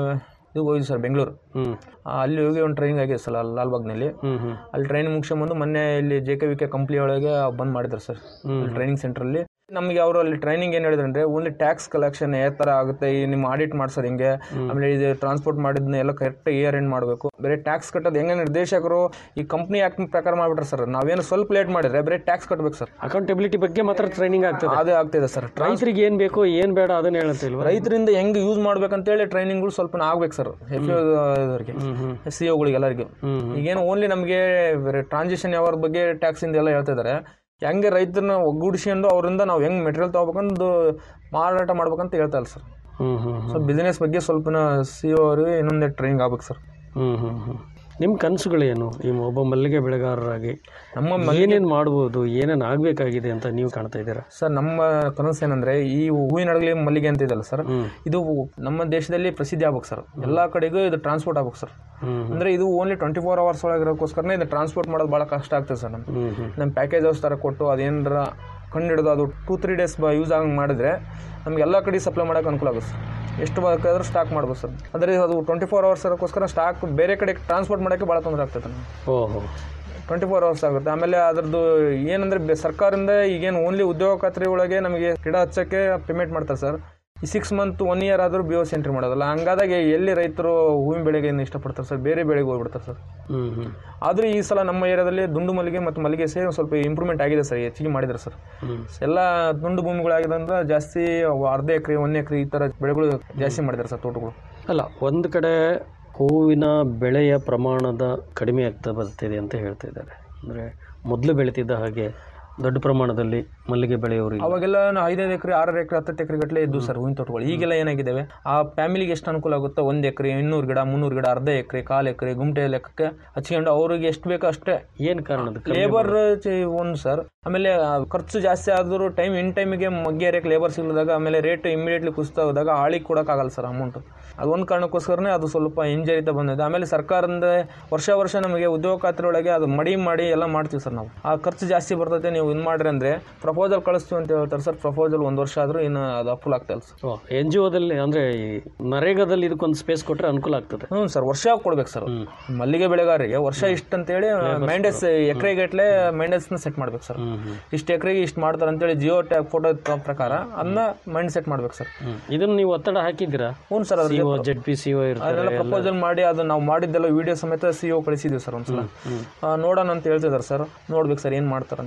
ಇದು ಹೋಗಿದ್ವಿ ಸರ್ ಬೆಂಗಳೂರು ಹ್ಮ್ ಆ, ಅಲ್ಲಿ ಹೋಗಿ ಒಂದು ಟ್ರೈನಿಂಗ್ ಆಗಿದೆ ಸರ್ ಅಲ್ಲಿ ಲಾಲ್ಬಾಗ್ನಲ್ಲಿ ಹ್ಮ್ ಹ್ಮ್ ಅಲ್ಲಿ ಟ್ರೈನಿಂಗ್ ಮುಗಿಸ್ಕೊಂಬಂದು ಮೊನ್ನೆ ಇಲ್ಲಿ J K V K company ಒಳಗೆ ಬಂದ್ ಮಾಡಿದ್ರು ಸರ್ ಟ್ರೈನಿಂಗ್ ಸೆಂಟ್ರಲ್ಲಿ ನಮಗೆ ಅವರು ಅಲ್ಲಿ ಟ್ರೈನಿಂಗ್ ಏನು ಹೇಳಿದ್ರು ಅಂದ್ರೆ ಓನ್ಲಿ ಟ್ಯಾಕ್ಸ್ ಕಲೆಕ್ಷನ್ ಯಾವ ಥರ ಆಗುತ್ತೆ ಈ ನಿಮ್ಮ ಆಡಿಟ್ ಮಾಡ್ಸೋದು ಹೆಂಗೆ ಆಮೇಲೆ ಇದು ಟ್ರಾನ್ಸ್ಪೋರ್ಟ್ ಮಾಡಿದ್ನ ಎಲ್ಲ ಕರೆಕ್ಟ್ ಇಯರ್ ಎಂಡ್ ಮಾಡಬೇಕು ಬೇರೆ ಟ್ಯಾಕ್ಸ್ ಕಟ್ಟೋದು ಹೆಂಗೆ ನಿರ್ದೇಶಕರು ಈ ಕಂಪ್ನಿ ಆಕ್ಟ್ ಪ್ರಕಾರ ಮಾಡ್ಬಿಟ್ರೆ ಸರ್ ನಾವೇನು ಸ್ವಲ್ಪ ಲೇಟ್ ಮಾಡಿದ್ರೆ ಬೇರೆ ಟ್ಯಾಕ್ಸ್ ಕಟ್ಟಬೇಕು ಸರ್ ಅಕೌಂಟಬಿಲಿಟಿ ಬಗ್ಗೆ ಮಾತ್ರ ಟ್ರೈನಿಂಗ್ ಆಗ್ತದೆ ಅದೇ ಆಗ್ತಿದೆ ಸರ್ ರೈತರಿಗೆ ಏನು ಬೇಕು ಏನು ಬೇಡ ಅದನ್ನ ಹೇಳುತ್ತಿಲ್ವಾ ರೈತರಿಂದ ಹೆಂಗೆ ಯೂಸ್ ಮಾಡ್ಬೇಕಂತೇಳಿ ಟ್ರೈನಿಂಗ್ಗಳು ಸ್ವಲ್ಪ ಆಗ್ಬೇಕು ಸರ್ ಎಫ್ ಇವರಿಗೆ ಸಿ ಒಗಳಿಗೆ ಎಲ್ಲರಿಗೂ ಈಗೇನು ಓನ್ಲಿ ನಮಗೆ ಟ್ರಾನ್ಸಾಕ್ಷನ್ ಯಾವ ಬಗ್ಗೆ ಟ್ಯಾಕ್ಸ್ ಇಂದ ಎಲ್ಲ ಹೇಳ್ತಾ ಇದ್ದಾರೆ ಹೆಂಗೆ ರೈತರನ್ನ ಒಗ್ಗೂಡಿಸ್ಕೊಂಡು ಅವರಿಂದ ನಾವು ಹೆಂಗೆ ಮೆಟೀರಿಯಲ್ ತಗೋಬೇಕಂದು ಮಾರಾಟ ಮಾಡ್ಬೇಕಂತ ಹೇಳ್ತಾ ಇಲ್ಲ ಸರ್ ಹ್ಮ್ ಹ್ಮ್ ಸೊ ಬಿಸ್ನೆಸ್ ಬಗ್ಗೆ ಸ್ವಲ್ಪ ಸಿ ಅವ್ರಿಗೆ ಇನ್ನೊಂದೇ ಟ್ರೈನಿಂಗ್ ಆಗ್ಬೇಕು ಸರ್ ಹ್ಮ್ ಹ್ಮ್ ಹ್ಮ್ ನಿಮ್ಮ ಕನಸುಗಳೇನು ಈ ಒಬ್ಬ ಮಲ್ಲಿಗೆ ಬೆಳೆಗಾರರಾಗಿ ನಮ್ಮ ಏನೇನು ಮಾಡ್ಬೋದು ಏನೇನು ಆಗಬೇಕಾಗಿದೆ ಅಂತ ನೀವು ಕಾಣ್ತಾ ಇದ್ದೀರಾ ಸರ್ ನಮ್ಮ ಕನಸು ಏನಂದ್ರೆ ಈ ಹೂವಿನ ಹಡಗಲಿ ಮಲ್ಲಿಗೆ ಅಂತ ಇದೆಯಲ್ಲ ಸರ್ ಇದು ನಮ್ಮ ದೇಶದಲ್ಲಿ ಪ್ರಸಿದ್ಧಿ ಆಗ್ಬೇಕು ಸರ್ ಎಲ್ಲಾ ಕಡೆಗೂ ಇದು ಟ್ರಾನ್ಸ್ಪೋರ್ಟ್ ಆಗ್ಬೇಕು ಸರ್ ಹ್ಮ್ ಅಂದ್ರೆ ಇದು ಓನ್ಲಿ ಟ್ವೆಂಟಿ ಫೋರ್ ಅವರ್ಸ್ ಒಳಗಿರೋಕ್ಕೋಸ್ಕರನೇ ಇದು ಟ್ರಾನ್ಸ್ಪೋರ್ಟ್ ಮಾಡೋದು ಭಾಳ ಕಷ್ಟ ಆಗ್ತದೆ ಸರ್ ನಮ್ಗೆ ಹ್ಮ್ ಹ್ಮ್ ನಮ್ಮ ಪ್ಯಾಕೇಜ್ ಹೌಸ್ ಥರ ಕೊಟ್ಟು ಅದೇನಾರ ಕಂಡು ಹಿಡಿದು ಅದು ಟೂ ತ್ರೀ ಡೇಸ್ ಯೂಸ್ ಆಗಂಗೆ ಮಾಡಿದ್ರೆ ನಮ್ಗೆ ಎಲ್ಲ ಕಡೆ ಸಪ್ಲೈ ಮಾಡೋಕೆ ಅನುಕೂಲ ಆಗುತ್ತೆ ಸರ್ ಎಷ್ಟು ಬೇಕಾದ್ರೂ ಸ್ಟಾಕ್ ಮಾಡ್ಬೋದು ಸರ್ ಆದರೆ ಅದು ಟ್ವೆಂಟಿ ಫೋರ್ ಅವರ್ಸ್ ಇರೋಕ್ಕೋಸ್ಕರ ಸ್ಟಾಕ್ ಬೇರೆ ಕಡೆ ಟ್ರಾನ್ಸ್ಪೋರ್ಟ್ ಮಾಡೋಕ್ಕೆ ಭಾಳ ತೊಂದರೆ ಆಗ್ತದೆ ನಮ್ಗೆ ಓಹೋ ಟ್ವೆಂಟಿ ಫೋರ್ ಅವರ್ಸ್ ಆಗುತ್ತೆ ಆಮೇಲೆ ಅದ್ರದ್ದು ಏನಂದ್ರೆ ಬೆ- ಸರ್ಕಾರದಿಂದ ಈಗೇನು ಓನ್ಲಿ ಉದ್ಯೋಗ ಖಾತ್ರಿ ಒಳಗೆ ನಮಗೆ ಗಿಡ ಹಚ್ಚಕ್ಕೆ ಪೇಮೆಂಟ್ ಮಾಡ್ತಾರೆ ಸರ್ ಈ ಸಿಕ್ಸ್ ಮಂತ್ ಒನ್ ಇಯರ್ ಆದರೂ ಬಿ ಓಸ್ ಎಂಟ್ರಿ ಮಾಡೋದಲ್ಲ ಹಂಗಾದಾಗ ಎಲ್ಲಿ ರೈತರು ಹೂವಿನ ಬೆಳೆಗೆ ಏನು ಇಷ್ಟಪಡ್ತಾರೆ ಸರ್ ಬೇರೆ ಬೆಳೆಗೆ ಹೋಗ್ಬಿಡ್ತಾರೆ ಸರ್ ಹ್ಮ್ ಹ್ಮ್ ಆದರೂ ಈ ಸಲ ನಮ್ಮ ಏರಿಯಾದಲ್ಲಿ ದುಂಡು ಮಲ್ಲಿಗೆ ಮತ್ತು ಮಲ್ಲಿಗೆ ಸೇರಿ ಒಂದ್ ಸ್ವಲ್ಪ ಇಂಪ್ರೂವ್ಮೆಂಟ್ ಆಗಿದೆ ಸರ್ ಹೆಚ್ಚಿಗೆ ಮಾಡಿದ್ದಾರೆ ಸರ್ ಹ್ಮ್ ಎಲ್ಲ ದುಂಡು ಭೂಮಿಗಳಾಗಿದ್ದರಿಂದ ಜಾಸ್ತಿ ಅರ್ಧ ಎಕರೆ ಒಂದು ಎಕರೆ ಈ ಥರ ಬೆಳೆಗಳು ಜಾಸ್ತಿ ಮಾಡಿದ್ದಾರೆ ಸರ್ ತೋಟಗಳು ಅಲ್ಲ ಒಂದು ಕಡೆ ಹೂವಿನ ಬೆಳೆಯ ಪ್ರಮಾಣದ ಕಡಿಮೆ ಆಗ್ತಾ ಬರ್ತಿದೆ ಅಂತ ಹೇಳ್ತಾ ಇದ್ದಾರೆ ಅಂದರೆ ಮೊದಲು ಬೆಳೀತಿದ್ದ ಹಾಗೆ ದೊಡ್ಡ ಪ್ರಮಾಣದಲ್ಲಿ ಮಲ್ಲಿಗೆ ಬೆಳೆಯೋರು ಇಲ್ಲ. ಅವಾಗೆಲ್ಲ ನಾವು ಐದೈದು ಎಕರೆ ಆರು ಎಕರೆ ಹತ್ತು ಎಕರೆ ಗಟ್ಟಲೆ ಇದ್ದು ಸರ್ ಹೂವಿನ ತೋಟಗಳು ಈಗೆಲ್ಲ ಏನಾಗಿದ್ದಾವೆ ಆ ಫ್ಯಾಮಿಲಿಗೆ ಎಷ್ಟು ಅನುಕೂಲ ಆಗುತ್ತೋ ಒಂದು ಎಕರೆ ಇನ್ನೂರು ಗಿಡ ಮುನ್ನೂರು ಗಿಡ ಅರ್ಧ ಎಕರೆ ಕಾಲು ಎಕರೆ ಗುಂಟೆ ಲೆಕ್ಕಕ್ಕೆ ಹಚ್ಕೊಂಡು ಅವ್ರಿಗೆ ಎಷ್ಟು ಬೇಕೋ ಅಷ್ಟೇ ಏನು ಕಾರಣದ ಲೇಬರ್ ಒಂದು ಸರ್ ಆಮೇಲೆ ಆ, ಖರ್ಚು ಜಾಸ್ತಿ ಆದರೂ ಟೈಮ್ ಇನ್ ಟೈಮಿಗೆ ಮಗ್ಗೆ ಏರಿಯಕ್ಕೆ ಲೇಬರ್ ಸಿಗಲಿದಾಗ ಆಮೇಲೆ ರೇಟ್ ಇಮಿಡಿಯೇಟ್ಲಿ ಕುಸಿತಾ ಹೋದಾಗ ಆಳಿಗೆ ಕೊಡೋಕ್ಕಾಗಲ್ಲ ಸರ್ ಅಮೌಂಟು ಅದೊಂದು ಕಾರಣಕ್ಕೋಸ್ಕರನೇ ಅದು ಸ್ವಲ್ಪ ಹಿಂಜರಿತ ಬಂದಿದೆ ಆಮೇಲೆ ಸರ್ಕಾರದಿಂದ ವರ್ಷ ವರ್ಷ ನಮಗೆ ಉದ್ಯೋಗ ಖಾತ್ರಿ ಒಳಗೆ ಅದು ಮಡಿ ಮಾಡಿ ಎಲ್ಲ ಮಾಡ್ತೀವಿ ಸರ್ ನಾವು ಆ ಖರ್ಚು ಜಾಸ್ತಿ ಬರ್ತೈತೆ ನೀವು ಇದು ಮಾಡ್ರಿ ಅಂದರೆ ಪ್ರಪೋಸಲ್ ಕಳಿಸ್ತೀವಿ ಅಂತ ಹೇಳ್ತಾರೆ ಸರ್ ಪ್ರಪೋಸಲ್ ಒಂದು ವರ್ಷ ಆದರೂ ಇನ್ನು ಅದು ಅಪ್ರೂವ್ ಆಗ್ತಾ ಇಲ್ಲ ಸರ್ ಎನ್ ಜಿ ಒದಲ್ಲಿ ಅಂದರೆ ಈ ನರೇಗಾದಲ್ಲಿ ಇದಕ್ಕೊಂದು ಸ್ಪೇಸ್ ಕೊಟ್ಟರೆ ಅನುಕೂಲ ಆಗ್ತದೆ ಹ್ಞೂ ಸರ್ ವರ್ಷ ಕೊಡ್ಬೇಕು ಸರ್ ಮಲ್ಲಿಗೆ ಬೆಳೆಗಾರರಿಗೆ ವರ್ಷ ಇಷ್ಟು ಅಂತೇಳಿ ಮೈಂಡಸ್ ಎಕರೆಗಟ್ಟಲೆ ಮೈಂಡಸ್ನ ಸೆಟ್ ಮಾಡ್ಬೇಕು ಸರ್ ಇಷ್ಟು ಎಕರೆಗೆ ಇಷ್ಟು ಮಾಡ್ತಾರೆ ಅಂತೇಳಿ ಜಿಯೋ ಟ್ಯಾಗ್ ಫೋಟೋ ಪ್ರಕಾರ ಅದನ್ನ ಮೈಂಡ್ ಸೆಟ್ ಮಾಡ್ಬೇಕು ಸರ್ ಇದನ್ನು ನೀವು ಒತ್ತಡ ಹಾಕಿದ್ದೀರಾ ಹ್ಞೂ sir C O Z P C O ಇರ್ತಾರೆ ಅದೆಲ್ಲ ಪ್ರಪೋಸಲ್ ಮಾಡಿ ಅದು ನಾವು ಮಾಡಿದ್ದೆಲ್ಲ ವಿಡಿಯೋ ಸಮೇತ ಸಿ ಒ ಕಳಿಸಿದ್ವಿ ಸರ್ ಒಂದ್ಸಲ ಆ, ನೋಡೋಣ ಅಂತ ಹೇಳ್ತಿದ್ದಾರೆ ಸರ್ ನೋಡ್ಬೇಕು ಸರ್ ಏನು ಮಾಡ್ತಾರೆ ಅಂತೇಳಿ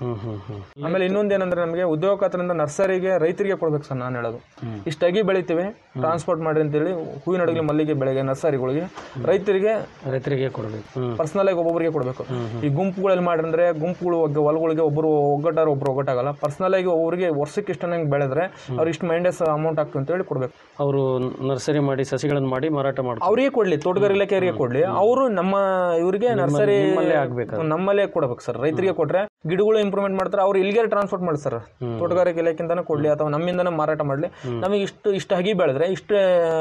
ಹ್ಮ್ ಹ್ಮ್ ಹ್ಮ್ ಆಮೇಲೆ ಇನ್ನೊಂದೇನಂದ್ರೆ ನಮಗೆ ಉದ್ಯೋಗ ಖಾತ್ರಿಯಿಂದ ನರ್ಸರಿಗೆ ರೈತರಿಗೆ ಕೊಡ್ಬೇಕು ಸರ್ ನಾನು ಹೇಳೋದು ಇಷ್ಟಾಗಿ ಬೆಳಿತೀವಿ ಟ್ರಾನ್ಸ್ಪೋರ್ಟ್ ಮಾಡಿ ಅಂತೇಳಿ ಹೂವಿನ ಅಡಗಲಿ ಮಲ್ಲಿಗೆ ಬೆಳೆಗೆ ನರ್ಸರಿಗಳಿಗೆ ರೈತರಿಗೆ ರೈತರಿಗೆ ಕೊಡಬೇಕು ಹ್ಮ್ ಪರ್ಸನಲ್ ಆಗಿ ಒಬ್ಬೊಬ್ಬರಿಗೆ ಕೊಡಬೇಕು ಈ ಗುಂಪುಗಳಲ್ಲಿ ಮಾಡಿದ್ರೆ ಗುಂಪುಗಳು ಒಗ್ಗ ಹೊಲಗಳಿಗೆ ಒಬ್ಬರು ಒಗ್ಗಟ್ಟಾರ ಒಬ್ರು ಒಗ್ಗಟ್ಟಾಗಲ್ಲ ಪರ್ಸನಲ್ ಆಗಿ ಒಬ್ಬರಿಗೆ ವರ್ಷಕ್ಕೆ ಇಷ್ಟನಂಗೆ ಬೆಳೆದ್ರೆ ಅವ್ರು ಇಷ್ಟು ಮೈಂಡಸ್ ಅಮೌಂಟ್ ಆಗ್ತದೆ ಅಂತ ಹೇಳಿ ಕೊಡ್ಬೇಕು ಅವರು ನರ್ಸರಿ ಮಾಡಿ ಸಸಿಗಳನ್ನು ಮಾಡಿ ಮಾರಾಟ ಮಾಡ್ತಾರೆ ಅವರಿಗೆ ಕೊಡ್ಲಿ ತೋಟಗಾರಿಕೆ ಇಲಾಖೆಯವರಿಗೆ ಕೊಡ್ಲಿ ಅವರು ನಮ್ಮ ಇವರಿಗೆ ನರ್ಸರಿ ನಿಮ್ಮಲ್ಲೇ ಆಗ್ಬೇಕು ಅದು. ನಮ್ಮಲ್ಲೇ ಕೊಡ್ಬೇಕು ಸರ್ ರೈತರಿಗೆ ಕೊಟ್ರೆ ಗಿಡಗಳು ಇಂಪ್ರೂವ್ಮೆಂಟ್ ಮಾಡ್ತಾರೆ ಅವ್ರು ಇಲ್ಲಿಗೆ ಟ್ರಾನ್ಸ್ಪೋರ್ಟ್ ಮಾಡಿ ಸರ್ ತೋಟಗಾರಿಕೆ ಇಲಾಖೆಯಿಂದನೇ ಕೊಡ್ಲಿ ಅಥವಾ ನಮ್ಮಿಂದನೇ ಮಾರಾಟ ಮಾಡಲಿ ನಮಗೆ ಇಷ್ಟು ಇಷ್ಟು ಹಗಿ ಬೆಳೆದ್ರೆ ಇಷ್ಟು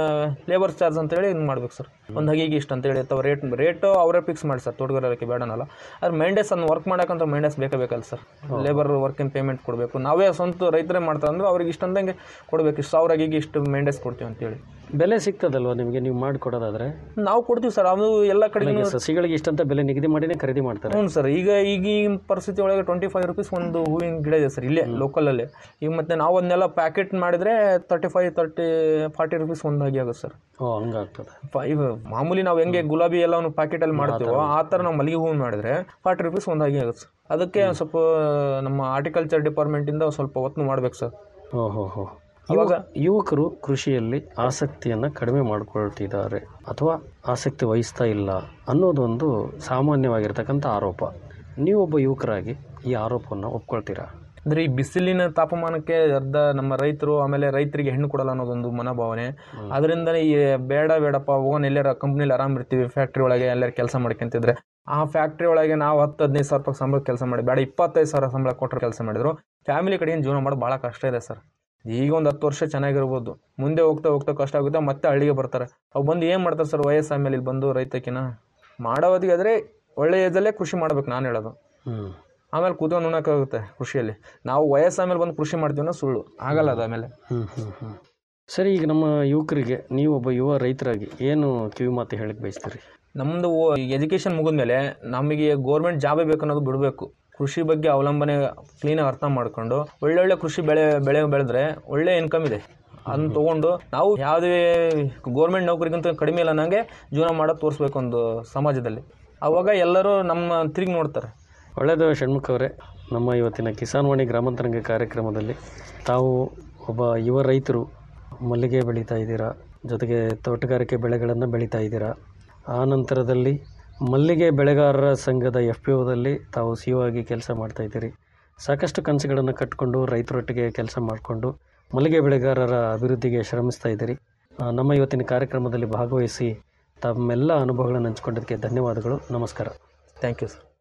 ಲೇಬರ್ ಚಾರ್ಜ್ ಅಂತ ಹೇಳಿ ಇದು ಮಾಡ್ಬೇಕು ಸರ್ ಒಂದು ಹಗಿಗೆ ಇಷ್ಟು ಅಂತ ಹೇಳಿ ಅಥವಾ ರೇಟ್ ರೇಟ್ ಅವರೇ ಫಿಕ್ಸ್ ಮಾಡಿ ಸರ್ ತೋಟಗಾರಿಕೆ ಇಲಾಖೆ ಬೇಡನಲ್ಲ ಅದ್ರ ಮೇಂಡೇಸ್ ಅನ್ನು ವರ್ಕ್ ಮಾಡಕ್ಕಂತ ಮೇಂಡೇಸ್ ಬೇಕೇ ಬೇಕಲ್ಲ ಸರ್ ಲೇಬರ್ ವರ್ಕಿಂಗ್ ಪೇಮೆಂಟ್ ಕೊಡಬೇಕು ನಾವೇ ಸ್ವಂತ ರೈತರೇ ಮಾಡ್ತಾರೆ ಅಂದ್ರೆ ಅವ್ರಿಗೆ ಇಷ್ಟು ಅಂದಂಗೆ ಕೊಡಬೇಕು ಇಷ್ಟು ಸಾವಿರ ಹಗಿಗೆ ಇಷ್ಟು ಮೇಂಡೇಸ್ ಕೊಡ್ತೀವಿ ಅಂತೇಳಿ ಬೆಲೆ ಸಿಗ್ತದಲ್ವಾ ನಿಮಗೆ ನೀವು ಮಾಡಿಕೊಡೋದಾದ್ರೆ ನಾವು ಕೊಡ್ತೀವಿ ಸರ್ ಅದು ಎಲ್ಲ ಕಡೆ ಈಗ ಸಸಿಗಳಿಗೆ ಇಷ್ಟಂತ ಬೆಲೆ ನಿಗದಿ ಮಾಡಿನೇ ಖರೀದಿ ಮಾಡ್ತಾರೆ ಹ್ಞೂ ಸರ್ ಈಗ ಈಗಿನ ಪರಿಸ್ಥಿತಿ ಒಳಗೆ ಟ್ವೆಂಟಿ ಫೈವ್ ರುಪೀಸ್ ಒಂದು ಹೂವಿನ ಗಿಡ ಇದೆ ಸರ್ ಇಲ್ಲೇ ಲೋಕಲಲ್ಲಿ ಈಗ ಮತ್ತೆ ನಾವು ಅದನ್ನೆಲ್ಲ ಪ್ಯಾಕೆಟ್ ಮಾಡಿದ್ರೆ thirty five thirty forty rupees ಒಂದು ಹಾಗೆ ಆಗುತ್ತೆ ಸರ್ ಓ ಹಂಗಾಗ್ತದೆ ಫೈವ್ ಮಾಮೂಲಿ ನಾವು ಹೆಂಗೆ ಗುಲಾಬಿ ಎಲ್ಲವನ್ನು ಪ್ಯಾಕೆಟಲ್ಲಿ ಮಾಡ್ತೀವೋ ಆ ಥರ ನಾವು ಮಲ್ಲಿಗೆ ಹೂವು ಮಾಡಿದ್ರೆ ಫಾರ್ಟಿ ರುಪೀಸ್ ಒಂದು ಹಾಗೆ ಆಗುತ್ತೆ ಸರ್ ಅದಕ್ಕೆ ಒಂದ್ ಸ್ವಲ್ಪ ನಮ್ಮ ಆರ್ಟಿಕಲ್ಚರ್ ಡಿಪಾರ್ಟ್ಮೆಂಟಿಂದ ಸ್ವಲ್ಪ ಒತ್ತು ಮಾಡ್ಬೇಕು ಸರ್ ಓ ಹೋ ಹೋ ಅವಾಗ ಯುವಕರು ಕೃಷಿಯಲ್ಲಿ ಆಸಕ್ತಿಯನ್ನು ಕಡಿಮೆ ಮಾಡಿಕೊಳ್ತಿದ್ದಾರೆ ಅಥವಾ ಆಸಕ್ತಿ ವಹಿಸ್ತಾ ಇಲ್ಲ ಅನ್ನೋದೊಂದು ಸಾಮಾನ್ಯವಾಗಿರ್ತಕ್ಕಂಥ ಆರೋಪ ನೀವೊಬ್ಬ ಯುವಕರಾಗಿ ಈ ಆರೋಪವನ್ನು ಒಪ್ಕೊಳ್ತೀರಾ ಅಂದ್ರೆ ಈ ಬಿಸಿಲಿನ ತಾಪಮಾನಕ್ಕೆ ಅರ್ಧ ನಮ್ಮ ರೈತರು ಆಮೇಲೆ ರೈತರಿಗೆ ಹೆಣ್ಣು ಕೊಡಲ್ಲ ಅನ್ನೋದೊಂದು ಮನೋಭಾವನೆ ಅದರಿಂದ ಈ ಬೇಡ ಬೇಡಪ್ಪ ಹೋಗೋಣ ಎಲ್ಲಾರ ಕಂಪ್ನಿಲಿ ಆರಾಮ್ ಇರ್ತೀವಿ ಫ್ಯಾಕ್ಟ್ರಿ ಒಳಗೆ ಎಲ್ಲಾರು ಕೆಲಸ ಮಾಡ್ಕೊಂತಿದ್ರೆ ಆ ಫ್ಯಾಕ್ಟ್ರಿ ಒಳಗೆ ನಾವು ಹತ್ತು ಹದಿನೈದು ಸಾವಿರ ರೂಪಾಯಿ ಸಂಬಳ ಕೆಲಸ ಮಾಡಿ ಬೇಡ ಇಪ್ಪತ್ತೈದು ಸಾವಿರ ಸಂಬಳ ಕೊಟ್ಟರೆ ಕೆಲಸ ಮಾಡಿದ್ರು ಫ್ಯಾಮಿಲಿ ಕಡೆಯಿಂದ ಜೀವನ ಮಾಡೋದು ಭಾಳ ಕಷ್ಟ ಇದೆ ಸರ್ ಈಗ ಒಂದು ಹತ್ತು ವರ್ಷ ಚೆನ್ನಾಗಿರ್ಬೋದು ಮುಂದೆ ಹೋಗ್ತಾ ಹೋಗ್ತಾ ಕಷ್ಟ ಆಗುತ್ತೆ ಮತ್ತೆ ಹಳ್ಳಿಗೆ ಬರ್ತಾರೆ ಅವು ಬಂದು ಏನು ಮಾಡ್ತಾರೆ ಸರ್ ವಯಸ್ಸಾದ್ಮೇಲೆ ಇಲ್ಲಿ ಬಂದು ರೈತಕಿನ ಮಾಡೋದಿಗೆ ಆದರೆ ಒಳ್ಳೆ ಏಜಲ್ಲೇ ಕೃಷಿ ಮಾಡ್ಬೇಕು ನಾನು ಹೇಳೋದು ಹ್ಞೂ ಆಮೇಲೆ ಕೂತ್ಕೊಂಡು ಉಣ್ಣಕ್ಕಾಗುತ್ತೆ ಕೃಷಿಯಲ್ಲಿ ನಾವು ವಯಸ್ಸಾದ್ಮೇಲೆ ಬಂದು ಕೃಷಿ ಮಾಡ್ತೀವಿ ಅನ್ನೋ ಸುಳ್ಳು ಆಗಲ್ಲ ಅದು ಆಮೇಲೆ ಹ್ಞೂ ಹ್ಞೂ ಹ್ಞೂ ಸರಿ ಈಗ ನಮ್ಮ ಯುವಕರಿಗೆ ನೀವೊಬ್ಬ ಯುವ ರೈತರಾಗಿ ಏನು ಕಿವಿ ಮಾತು ಹೇಳಕ್ಕೆ ಬಯಸ್ತೀರಿ ನಮ್ಮದು ಎಜುಕೇಷನ್ ಮುಗಿದ್ಮೇಲೆ ನಮಗೆ ಗೌರ್ಮೆಂಟ್ ಜಾಬೇ ಬೇಕು ಅನ್ನೋದು ಬಿಡಬೇಕು ಕೃಷಿ ಬಗ್ಗೆ ಅವಲಂಬನೆ ಕ್ಲೀನಾಗಿ ಅರ್ಥ ಮಾಡ್ಕೊಂಡು ಒಳ್ಳೊಳ್ಳೆ ಕೃಷಿ ಬೆಳೆ ಬೆಳೆ ಬೆಳೆದ್ರೆ ಒಳ್ಳೆ ಇನ್ಕಮ್ ಇದೆ ಅದನ್ನ ತೊಗೊಂಡು ನಾವು ಯಾವುದೇ ಗೌರ್ಮೆಂಟ್ ನೌಕರಿಗಿಂತ ಕಡಿಮೆ ಇಲ್ಲ ನನಗೆ ಜೀವನ ಮಾಡೋದು ತೋರಿಸ್ಬೇಕು ಒಂದು ಸಮಾಜದಲ್ಲಿ ಅವಾಗ ಎಲ್ಲರೂ ನಮ್ಮ ತಿರುಗಿ ನೋಡ್ತಾರೆ ಒಳ್ಳೆಯದು ಷಣ್ಮುಖ ಅವರೇ ನಮ್ಮ ಇವತ್ತಿನ ಕಿಸಾನ್ ವಾಣಿ ಗ್ರಾಮಾಂತರಂಗ ಕಾರ್ಯಕ್ರಮದಲ್ಲಿ ತಾವು ಒಬ್ಬ ಯುವ ರೈತರು ಮಲ್ಲಿಗೆ ಬೆಳೀತಾ ಇದ್ದೀರಾ ಜೊತೆಗೆ ತೋಟಗಾರಿಕೆ ಬೆಳೆಗಳನ್ನು ಬೆಳೀತಾ ಇದ್ದೀರಾ ಆ ನಂತರದಲ್ಲಿ ಮಲ್ಲಿಗೆ ಬೆಳೆಗಾರರ ಸಂಘದ ಎಫ್ ಪಿ ಒದಲ್ಲಿ ತಾವು ಸಿ ಆಗಿ ಕೆಲಸ ಮಾಡ್ತಾ ಇದ್ದೀರಿ ಸಾಕಷ್ಟು ಕನಸುಗಳನ್ನು ಕಟ್ಟಿಕೊಂಡು ರೈತರೊಟ್ಟಿಗೆ ಕೆಲಸ ಮಾಡಿಕೊಂಡು ಮಲ್ಲಿಗೆ ಬೆಳೆಗಾರರ ಅಭಿವೃದ್ಧಿಗೆ ಶ್ರಮಿಸ್ತಾ ಇದ್ದೀರಿ ಆ, ನಮ್ಮ ಇವತ್ತಿನ ಕಾರ್ಯಕ್ರಮದಲ್ಲಿ ಭಾಗವಹಿಸಿ ತಮ್ಮೆಲ್ಲ ಅನುಭವಗಳನ್ನು ಹಂಚ್ಕೊಂಡಿದ್ದಕ್ಕೆ ಧನ್ಯವಾದಗಳು ನಮಸ್ಕಾರ ಥ್ಯಾಂಕ್ ಯು ಸರ್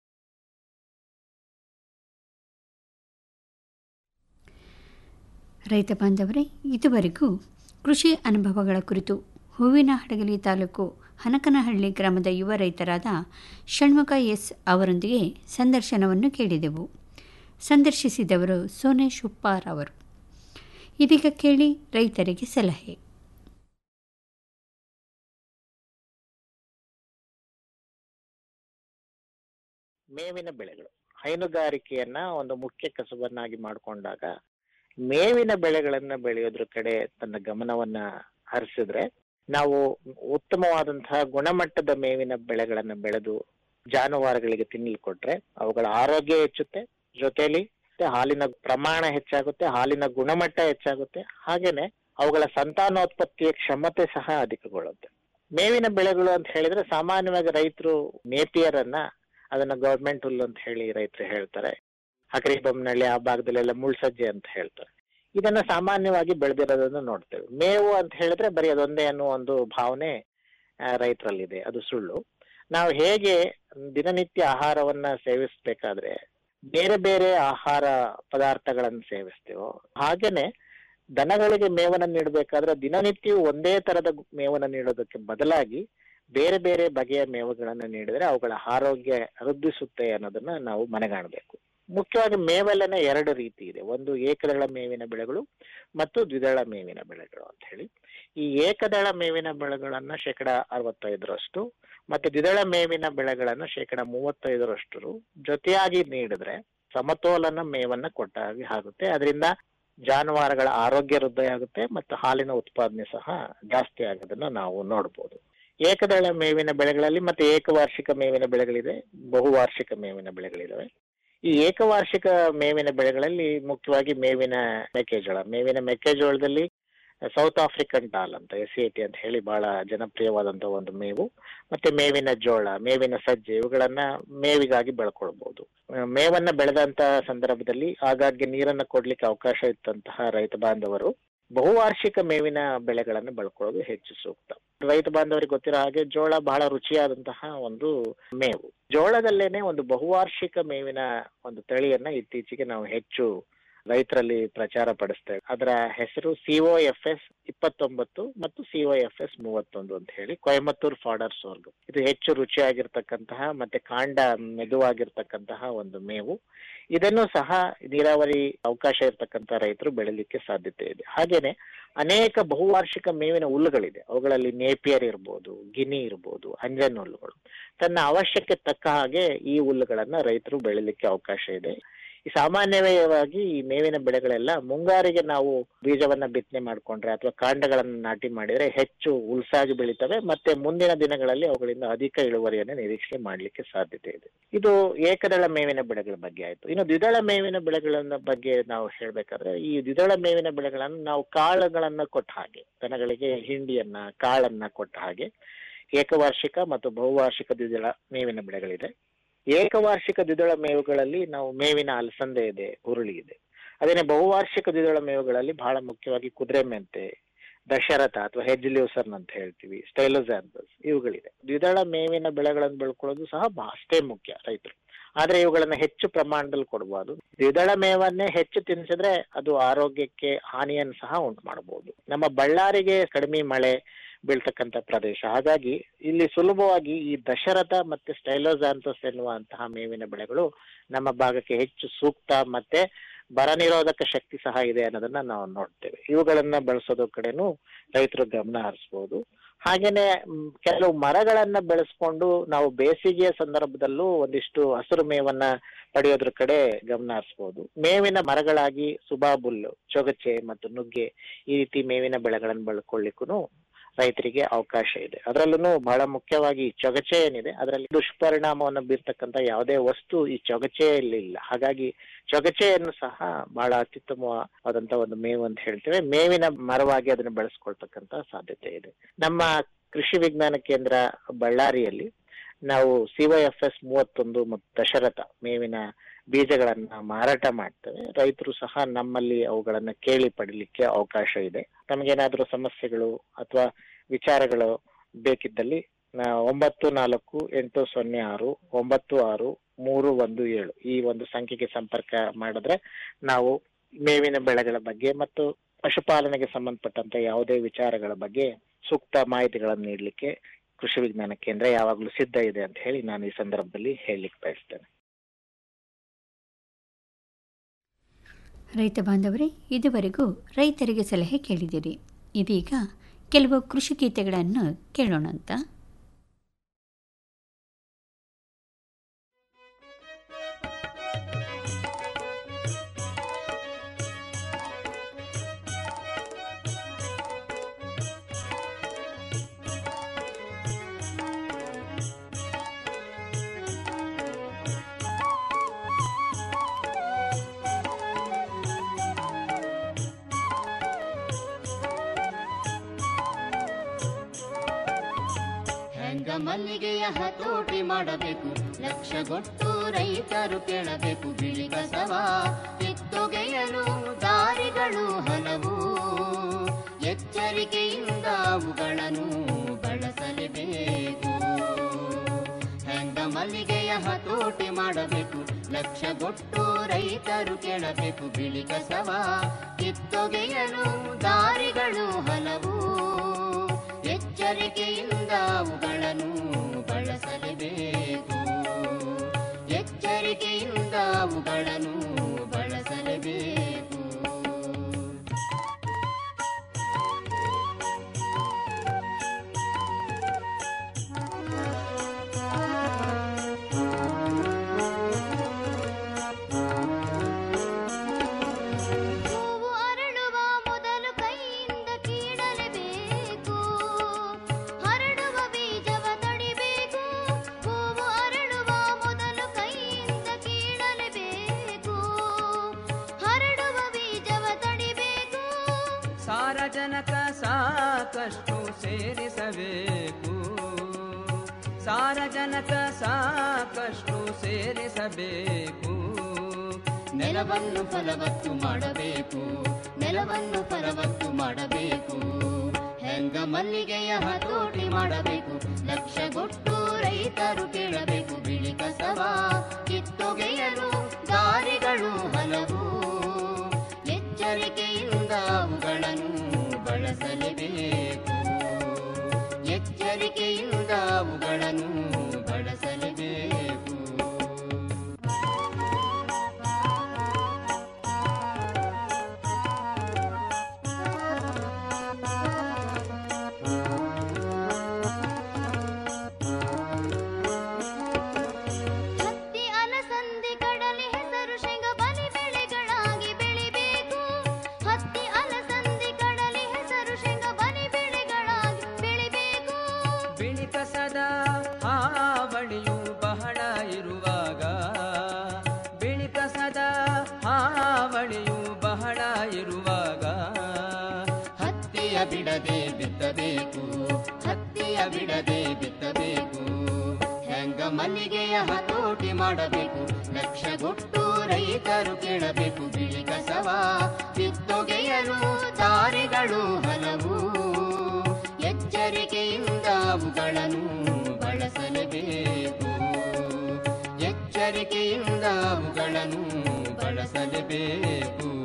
ರೈತ ಬಾಂಧವರೇ ಇದುವರೆಗೂ ಕೃಷಿ ಅನುಭವಗಳ ಕುರಿತು ಹೂವಿನ ಹಡಗಲಿ ತಾಲೂಕು ಹನಕನಹಳ್ಳಿ ಗ್ರಾಮದ ಯುವ ರೈತರಾದ ಷಣ್ಮುಖ ಎಸ್ ಅವರೊಂದಿಗೆ ಸಂದರ್ಶನವನ್ನು ಕೇಳಿದೆವು ಸಂದರ್ಶಿಸಿದವರು ಸೋನೇಶ್ ಉಪ್ಪಾರ್ ಅವರು ಇದೀಗ ಕೇಳಿ ರೈತರಿಗೆ ಸಲಹೆ ಮೇವಿನ ಬೆಳೆಗಳು ಹೈನುಗಾರಿಕೆಯನ್ನ ಒಂದು ಮುಖ್ಯ ಕಸುಬನ್ನಾಗಿ ಮಾಡಿಕೊಂಡಾಗ ಮೇವಿನ ಬೆಳೆಗಳನ್ನ ಬೆಳೆಯೋದ್ರ ಕಡೆ ತನ್ನ ಗಮನವನ್ನ ಹರಿಸಿದ್ರೆ ನಾವು ಉತ್ತಮವಾದಂತಹ ಗುಣಮಟ್ಟದ ಮೇವಿನ ಬೆಳೆಗಳನ್ನ ಬೆಳೆದು ಜಾನುವಾರುಗಳಿಗೆ ತಿನ್ನಲು ಕೊಟ್ರೆ ಅವುಗಳ ಆರೋಗ್ಯ ಹೆಚ್ಚುತ್ತೆ ಜೊತೆಲಿ ಹಾಲಿನ ಪ್ರಮಾಣ ಹೆಚ್ಚಾಗುತ್ತೆ ಹಾಲಿನ ಗುಣಮಟ್ಟ ಹೆಚ್ಚಾಗುತ್ತೆ ಹಾಗೇನೆ ಅವುಗಳ ಸಂತಾನೋತ್ಪತ್ತಿಯ ಕ್ಷಮತೆ ಸಹ ಅಧಿಕಗೊಳ್ಳುತ್ತೆ ಮೇವಿನ ಬೆಳೆಗಳು ಅಂತ ಹೇಳಿದ್ರೆ ಸಾಮಾನ್ಯವಾಗಿ ರೈತರು ನೇಪಿಯರ್ ಅನ್ನ ಅದನ್ನ ಗೌರ್ಮೆಂಟ್ ಹುಲ್ಲು ಅಂತ ಹೇಳಿ ರೈತರು ಹೇಳ್ತಾರೆ ಹಕರಿ ಬೊಮ್ಮನಹಳ್ಳಿ ಆ ಭಾಗದಲ್ಲೆಲ್ಲ ಮುಳ್ಸಜ್ಜೆ ಅಂತ ಹೇಳ್ತಾರೆ ಇದನ್ನ ಸಾಮಾನ್ಯವಾಗಿ ಬೆಳೆದಿರೋದನ್ನ ನೋಡ್ತೇವೆ ಮೇವು ಅಂತ ಹೇಳಿದ್ರೆ ಬರೀ ಅದೊಂದೇ ಅನ್ನೋ ಒಂದು ಭಾವನೆ ಆ, ರೈತರಲ್ಲಿದೆ ಅದು ಸುಳ್ಳು ನಾವು ಹೇಗೆ ದಿನನಿತ್ಯ ಆಹಾರವನ್ನ ಸೇವಿಸ್ಬೇಕಾದ್ರೆ ಬೇರೆ ಬೇರೆ ಆಹಾರ ಪದಾರ್ಥಗಳನ್ನು ಸೇವಿಸ್ತೇವೋ ಹಾಗೇನೆ ದನಗಳಿಗೆ ಮೇವನ್ನ ನೀಡಬೇಕಾದ್ರೆ ದಿನನಿತ್ಯವೂ ಒಂದೇ ತರದ ಮೇವನ್ನ ನೀಡೋದಕ್ಕೆ ಬದಲಾಗಿ ಬೇರೆ ಬೇರೆ ಬಗೆಯ ಮೇವುಗಳನ್ನ ನೀಡಿದ್ರೆ ಅವುಗಳ ಆರೋಗ್ಯ ವೃದ್ಧಿಸುತ್ತೆ ಅನ್ನೋದನ್ನ ನಾವು ಮನೆಗಾಣಬೇಕು ಮುಖ್ಯವಾಗಿ ಮೇವಲ್ಲೇನೆ ಎರಡು ರೀತಿ ಇದೆ ಒಂದು ಏಕದಳ ಮೇವಿನ ಬೆಳೆಗಳು ಮತ್ತು ದ್ವಿದಳ ಮೇವಿನ ಬೆಳೆಗಳು ಅಂತ ಹೇಳಿ ಈ ಏಕದಳ ಮೇವಿನ ಬೆಳೆಗಳನ್ನ ಶೇಕಡ ಅರವತ್ತೈದರಷ್ಟು ಮತ್ತೆ ದ್ವಿದಳ ಮೇವಿನ ಬೆಳೆಗಳನ್ನ ಶೇಕಡ ಮೂವತ್ತೈದರಷ್ಟು ಜೊತೆಯಾಗಿ ನೀಡಿದ್ರೆ ಸಮತೋಲನ ಮೇವನ್ನ ಕೊಟ್ಟಾಗಿ ಆಗುತ್ತೆ ಅದರಿಂದ ಜಾನುವಾರುಗಳ ಆರೋಗ್ಯ ವೃದ್ಧಿ ಆಗುತ್ತೆ ಮತ್ತು ಹಾಲಿನ ಉತ್ಪಾದನೆ ಸಹ ಜಾಸ್ತಿ ಆಗೋದನ್ನ ನಾವು ನೋಡ್ಬೋದು ಏಕದಳ ಮೇವಿನ ಬೆಳೆಗಳಲ್ಲಿ ಮತ್ತೆ ಏಕವಾರ್ಷಿಕ ಮೇವಿನ ಬೆಳೆಗಳಿದೆ ಬಹುವಾರ್ಷಿಕ ಮೇವಿನ ಬೆಳೆಗಳಿದಾವೆ ಈ ಏಕವಾರ್ಷಿಕ ಮೇವಿನ ಬೆಳೆಗಳಲ್ಲಿ ಮುಖ್ಯವಾಗಿ ಮೇವಿನ ಮೆಕ್ಕೆಜೋಳ ಮೇವಿನ ಮೆಕ್ಕೆಜೋಳದಲ್ಲಿ ಸೌತ್ ಆಫ್ರಿಕನ್ ಟಾಲ್ ಅಂತ ಎಸ್ ಸಿ ಟಿ ಅಂತ ಹೇಳಿ ಬಹಳ ಜನಪ್ರಿಯವಾದಂತಹ ಒಂದು ಮೇವು ಮತ್ತೆ ಮೇವಿನ ಜೋಳ ಮೇವಿನ ಸಜ್ಜೆ ಇವುಗಳನ್ನ ಮೇವಿಗಾಗಿ ಬೆಳ್ಕೊಳ್ಬಹುದು ಆ, ಮೇವನ್ನ ಬೆಳೆದಂತ ಸಂದರ್ಭದಲ್ಲಿ ಆಗಾಗ್ಗೆ ನೀರನ್ನ ಕೊಡ್ಲಿಕ್ಕೆ ಅವಕಾಶ ಇತ್ತಂತಹ ರೈತ ಬಾಂಧವರು ಬಹುವಾರ್ಷಿಕ ಮೇವಿನ ಬೆಳೆಗಳನ್ನು ಬೆಳ್ಕೊಳ್ಳೋದು ಹೆಚ್ಚು ಸೂಕ್ತ ರೈತ ಬಾಂಧವರಿಗೆ ಗೊತ್ತಿರೋ ಹಾಗೆ ಜೋಳ ಬಹಳ ರುಚಿಯಾದಂತಹ ಒಂದು ಮೇವು ಜೋಳದಲ್ಲೇನೆ ಒಂದು ಬಹುವಾರ್ಷಿಕ ಮೇವಿನ ಒಂದು ತಳಿಯನ್ನ ಇತ್ತೀಚೆಗೆ ನಾವು ಹೆಚ್ಚು ರೈತರಲ್ಲಿ ಪ್ರಚಾರ ಪಡಿಸ್ತೇವೆ ಅದರ ಹೆಸರು ಸಿಒ ಎಫ್ ಎಸ್ ಇಪ್ಪತ್ತೊಂಬತ್ತು ಮತ್ತು ಸಿಒ ಎಫ್ ಎಸ್ ಮೂವತ್ತೊಂದು ಅಂತ ಹೇಳಿ ಕೊಯಮತ್ತೂರ್ ಫಾಡರ್ ಸೋರ್ಗು ಇದು ಹೆಚ್ಚು ರುಚಿಯಾಗಿರ್ತಕ್ಕಂತಹ ಮತ್ತೆ ಕಾಂಡ ಮೆದುವಾಗಿರ್ತಕ್ಕಂತಹ ಒಂದು ಮೇವು ಇದನ್ನು ಸಹ ನೀರಾವರಿ ಅವಕಾಶ ಇರತಕ್ಕಂತ ರೈತರು ಬೆಳಿಲಿಕ್ಕೆ ಸಾಧ್ಯತೆ ಇದೆ ಹಾಗೇನೆ ಅನೇಕ ಬಹುವಾರ್ಷಿಕ ಮೇವಿನ ಹುಲ್ಲುಗಳಿದೆ ಅವುಗಳಲ್ಲಿ ನೇಪಿಯರ್ ಇರ್ಬೋದು ಗಿನಿ ಇರ್ಬೋದು ಅಂಜನ್ ಹುಲ್ಲುಗಳು ತನ್ನ ಅವಶ್ಯಕ್ಕೆ ತಕ್ಕ ಹಾಗೆ ಈ ಹುಲ್ಲುಗಳನ್ನ ರೈತರು ಬೆಳಿಲಿಕ್ಕೆ ಅವಕಾಶ ಇದೆ ಈ ಸಾಮಾನ್ಯವಾಗಿ ಈ ಮೇವಿನ ಬೆಳೆಗಳೆಲ್ಲ ಮುಂಗಾರಿಗೆ ನಾವು ಬೀಜವನ್ನ ಬಿತ್ತನೆ ಮಾಡ್ಕೊಂಡ್ರೆ ಅಥವಾ ಕಾಂಡಗಳನ್ನ ನಾಟಿ ಮಾಡಿದ್ರೆ ಹೆಚ್ಚು ಉಲ್ಸಾಗಿ ಬೆಳಿತವೆ ಮತ್ತೆ ಮುಂದಿನ ದಿನಗಳಲ್ಲಿ ಅವುಗಳಿಂದ ಅಧಿಕ ಇಳುವರಿಯನ್ನು ನಿರೀಕ್ಷೆ ಮಾಡ್ಲಿಕ್ಕೆ ಸಾಧ್ಯತೆ ಇದೆ ಇದು ಏಕದಳ ಮೇವಿನ ಬೆಳೆಗಳ ಬಗ್ಗೆ ಆಯ್ತು ಇನ್ನು ದ್ವಿದಳ ಮೇವಿನ ಬೆಳೆಗಳನ್ನ ಬಗ್ಗೆ ನಾವು ಹೇಳ್ಬೇಕಾದ್ರೆ ಈ ದ್ವಿದಳ ಮೇವಿನ ಬೆಳೆಗಳನ್ನು ನಾವು ಕಾಳುಗಳನ್ನ ಕೊಟ್ಟ ಹಾಗೆ ದನಗಳಿಗೆ ಹಿಂಡಿಯನ್ನ ಕಾಳನ್ನ ಕೊಟ್ಟ ಹಾಗೆ ಏಕವಾರ್ಷಿಕ ಮತ್ತು ಬಹುವಾರ್ಷಿಕ ದ್ವಿದಳ ಮೇವಿನ ಬೆಳೆಗಳಿದೆ ಏಕವಾರ್ಷಿಕ ದ್ವಿದಳ ಮೇವುಗಳಲ್ಲಿ ನಾವು ಮೇವಿನ ಅಲಸಂದೆ ಇದೆ ಹುರುಳಿ ಇದೆ ಅದೇನೆ ಬಹುವಾರ್ಷಿಕ ದ್ವಿದಳ ಮೇವುಗಳಲ್ಲಿ ಬಹಳ ಮುಖ್ಯವಾಗಿ ಕುದುರೆ ಮೆಂತೆ ದಶರಥ ಅಥವಾ ಹೆಜ್ಲಿಯೂಸರ್ನ್ ಅಂತ ಹೇಳ್ತೀವಿ ಸ್ಟೈಲೋಸಾಂಬಸ್ ಇವುಗಳಿದೆ ದ್ವಿದಳ ಮೇವಿನ ಬೆಳೆಗಳನ್ನು ಬೆಳ್ಕೊಳ್ಳೋದು ಸಹ ಬಹಳ ಅಷ್ಟೇ ಮುಖ್ಯ ರೈತರು ಆದ್ರೆ ಇವುಗಳನ್ನ ಹೆಚ್ಚು ಪ್ರಮಾಣದಲ್ಲಿ ಕೊಡಬಹುದು ದ್ವಿದಳ ಮೇವನ್ನೇ ಹೆಚ್ಚು ತಿನ್ಸಿದ್ರೆ ಅದು ಆರೋಗ್ಯಕ್ಕೆ ಹಾನಿಯನ್ನು ಸಹ ಉಂಟು ಮಾಡಬಹುದು ನಮ್ಮ ಬಳ್ಳಾರಿಗೆ ಕಡಿಮೆ ಮಳೆ ಬೀಳ್ತಕ್ಕಂತ ಪ್ರದೇಶ ಹಾಗಾಗಿ ಇಲ್ಲಿ ಸುಲಭವಾಗಿ ಈ ದಶರಥ ಮತ್ತೆ ಸ್ಟೈಲೋಸಾಂತೋಸ್ ಎನ್ನುವಂತಹ ಮೇವಿನ ಬೆಳೆಗಳು ನಮ್ಮ ಭಾಗಕ್ಕೆ ಹೆಚ್ಚು ಸೂಕ್ತ ಮತ್ತೆ ಬರ ನಿರೋಧಕ ಶಕ್ತಿ ಸಹ ಇದೆ ಅನ್ನೋದನ್ನ ನಾವು ನೋಡ್ತೇವೆ ಇವುಗಳನ್ನ ಬಳಸೋದ್ರ ಕಡೆನೂ ರೈತರು ಗಮನ ಹರಿಸಬಹುದು ಹಾಗೇನೆ ಮ್, ಕೆಲವು ಮರಗಳನ್ನ ಬೆಳೆಸ್ಕೊಂಡು ನಾವು ಬೇಸಿಗೆಯ ಸಂದರ್ಭದಲ್ಲೂ ಒಂದಿಷ್ಟು ಹಸಿರು ಮೇವನ್ನ ಪಡೆಯೋದ್ರ ಕಡೆ ಗಮನ ಹರಿಸಬಹುದು ಮೇವಿನ ಮರಗಳಾಗಿ ಸುಬಾಬುಲ್ಲು ಚೊಗಚೆ ಮತ್ತು ನುಗ್ಗೆ ಈ ರೀತಿ ಮೇವಿನ ಬೆಳೆಗಳನ್ನು ಬೆಳ್ಕೊಳ್ಳಿಕ್ಕೂ ರೈತರಿಗೆ ಅವಕಾಶ ಇದೆ ಅದರಲ್ಲೂ ಬಹಳ ಮುಖ್ಯವಾಗಿ ಈ ಚೊಗಚೆ ಏನಿದೆ ಅದರಲ್ಲಿ ದುಷ್ಪರಿಣಾಮವನ್ನು ಬೀರ್ತಕ್ಕಂತ ಯಾವುದೇ ವಸ್ತು ಈ ಚೊಗಚೆಯಲ್ಲಿ ಇಲ್ಲ ಹಾಗಾಗಿ ಚೊಗಚೆಯನ್ನು ಸಹ ಬಹಳ ಅತ್ಯುತ್ತಮವಾದಂತ ಒಂದು ಮೇವು ಅಂತ ಹೇಳ್ತೇವೆ ಮೇವಿನ ಮರವಾಗಿ ಅದನ್ನು ಬೆಳೆಸ್ಕೊಳ್ತಕ್ಕಂತ ಸಾಧ್ಯತೆ ಇದೆ ನಮ್ಮ ಕೃಷಿ ವಿಜ್ಞಾನ ಕೇಂದ್ರ ಬಳ್ಳಾರಿಯಲ್ಲಿ ನಾವು ಎಫ್ ಎಸ್ ಮೂವತ್ತೊಂದು ಮತ್ತು ದಶರಥ ಮೇವಿನ ಬೀಜಗಳನ್ನ ಮಾರಾಟ ಮಾಡ್ತೇವೆ ರೈತರು ಸಹ ನಮ್ಮಲ್ಲಿ ಅವುಗಳನ್ನ ಕೇಳಿ ಪಡಿಲಿಕ್ಕೆ ಅವಕಾಶ ಇದೆ ತಮಗೇನಾದ್ರೂ ಸಮಸ್ಯೆಗಳು ಅಥವಾ ವಿಚಾರಗಳು ಬೇಕಿದ್ದಲ್ಲಿ ನಾ- ಒಂಬತ್ತು ನಾಲ್ಕು ಎಂಟು ಸೊನ್ನೆ ಆರು ಒಂಬತ್ತು ಆರು ಮೂರು ಒಂದು ಏಳು ಈ ಒಂದು ಸಂಖ್ಯೆಗೆ ಸಂಪರ್ಕ ಮಾಡಿದ್ರೆ ನಾವು ಮೇವಿನ ಬೆಳೆಗಳ ಬಗ್ಗೆ ಮತ್ತು ಪಶುಪಾಲನೆಗೆ ಸಂಬಂಧಪಟ್ಟಂತ ಯಾವುದೇ ವಿಚಾರಗಳ ಬಗ್ಗೆ ಸೂಕ್ತ ಮಾಹಿತಿಗಳನ್ನು ನೀಡಲಿಕ್ಕೆ ಕೃಷಿ ವಿಜ್ಞಾನ ಕೇಂದ್ರ ಯಾವಾಗಲೂ ಸಿದ್ಧ ಇದೆ ಅಂತ ಹೇಳಿ ನಾನು ಈ ಸಂದರ್ಭದಲ್ಲಿ ಹೇಳಲಿಕ್ಕೆ ಬಯಸ್ತೇನೆ ರೈತ ಬಾಂಧವರೇ ಇದುವರೆಗೂ ರೈತರಿಗೆ ಸಲಹೆ ಕೇಳಿದಿರಿ ಇದೀಗ ಕೆಲವು ಕೃಷಿ ಗೀತೆಗಳನ್ನು ಕೇಳೋಣಂತ ಹೆಂಗ ಮಲ್ಲಿಗೆಯ ಹತೋಟಿ ಮಾಡಬೇಕು ಲಕ್ಷಗೊಟ್ಟು ರೈತರು ಕೇಳಬೇಕು ಬಿಳಿ ಕಸವ ಕಿತ್ತೊಗೆಯಲು ದಾರಿಗಳು ಹಲವು ಎಚ್ಚರಿಕೆಯಿಂದ ಅವುಗಳನ್ನು ಬಳಸಲೇಬೇಕು ಹೆಂಗ ಮಲ್ಲಿಗೆಯ ಹತೋಟಿ ಮಾಡಬೇಕು ಲಕ್ಷಗೊಟ್ಟು ರೈತರು ಕೇಳಬೇಕು ಬಿಳಿ ಕಸವ ಕಿತ್ತೊಗೆಯಲು ದಾರಿಗಳು ಹಲವು ಎಚ್ಚರಿಕೆಯಿಂದ ಅವುಗಳನ್ನು ಬಳಸಲೇಬೇಕು ಎಚ್ಚರಿಕೆಯಿಂದ ಅವುಗಳನ್ನು ಬಳಸಲೇಬೇಕು ಹೂವು ಅರಳುವ ಮೊದಲು ಕೈಯಿಂದ ಕೀಳಲೇಬೇಕು ಹರಡುವ ಬೀಜವ ತಡಿಬೇಕು ಸಾರಜನಕ ಸಾಕಷ್ಟು ಸೇರಿಸಬೇಕು ನೆಲವನ್ನು ಫಲವತ್ತು ಮಾಡಬೇಕು ನೆಲವನ್ನು ಫಲವತ್ತು ಮಾಡಬೇಕು ಹೆಂಗ ಮಲ್ಲಿಗೆಯ ಹತೋಟಿ ಮಾಡಬೇಕು ಲಕ್ಷಗೊಟ್ಟು ರೈತರು ಕೇಳಬೇಕು ಬಿಳಿ ಕಸವ ಕಿತ್ತೊಗೆಯಲು ದಾರಿಗಳು ಹಲವು ಎಚ್ಚರಿಕೆಯಿಂದ ಅವುಗಳನ್ನು ಬಳಸಲೇಬೇಕು ಎಚ್ಚರಿಕೆಯಿಂದ ಅವುಗಳನ್ನು ಬಳಸಲೇಬೇಕು ಹತ್ತಿ ಅಲಸಂದಿ ಕಡಲೆ ಹೆಸರು ಶೇಂಗ ಬಲಿ ಬೆಳೆಗಳಾಗಿ ಬೆಳಿಬೇಕು ಹತ್ತಿ ಅಲಸಂದಿ ಕಡಲೆ ಹೆಸರು ಶೇಂಗ ಬಲಿ ಬೆಳೆಗಳಾಗಿ ಬೆಳಿಬೇಕು ಬಿಳಿ ಕಸದ ಹಾವಳಿಯು ಬಹಳ ಇರುವಾಗ ಬಿಳಿ ಕಸದ ಹಾವಳಿಯು ಬಹಳ ಇರುವಾಗ ಹತ್ತಿಯ ಬಿಡದೆ ಬಿತ್ತಬೇಕು ಹತ್ತಿಯ ಬಿಡದೆ ಬಿತ್ತಬೇಕು ಹೆಂಗ ಮಲ್ಲಿಗೆಯ ಹತೋಟಿ ಮಾಡಬೇಕು ಲಕ್ಷಗೊಟ್ಟು ರೈತರು ಕೇಳಬೇಕು ಬಿಳಿ ಕಸವ ಕಿತ್ತೊಗೆಯಲು ದಾರಿಗಳು ಹಲವು ಎಚ್ಚರಿಕೆಯಿಂದ ಅವುಗಳನ್ನು ಬಳಸಲೇಬೇಕು ಎಚ್ಚರಿಕೆಯಿಂದ ಅವುಗಳನ್ನು ಬಳಸಲೇಬೇಕು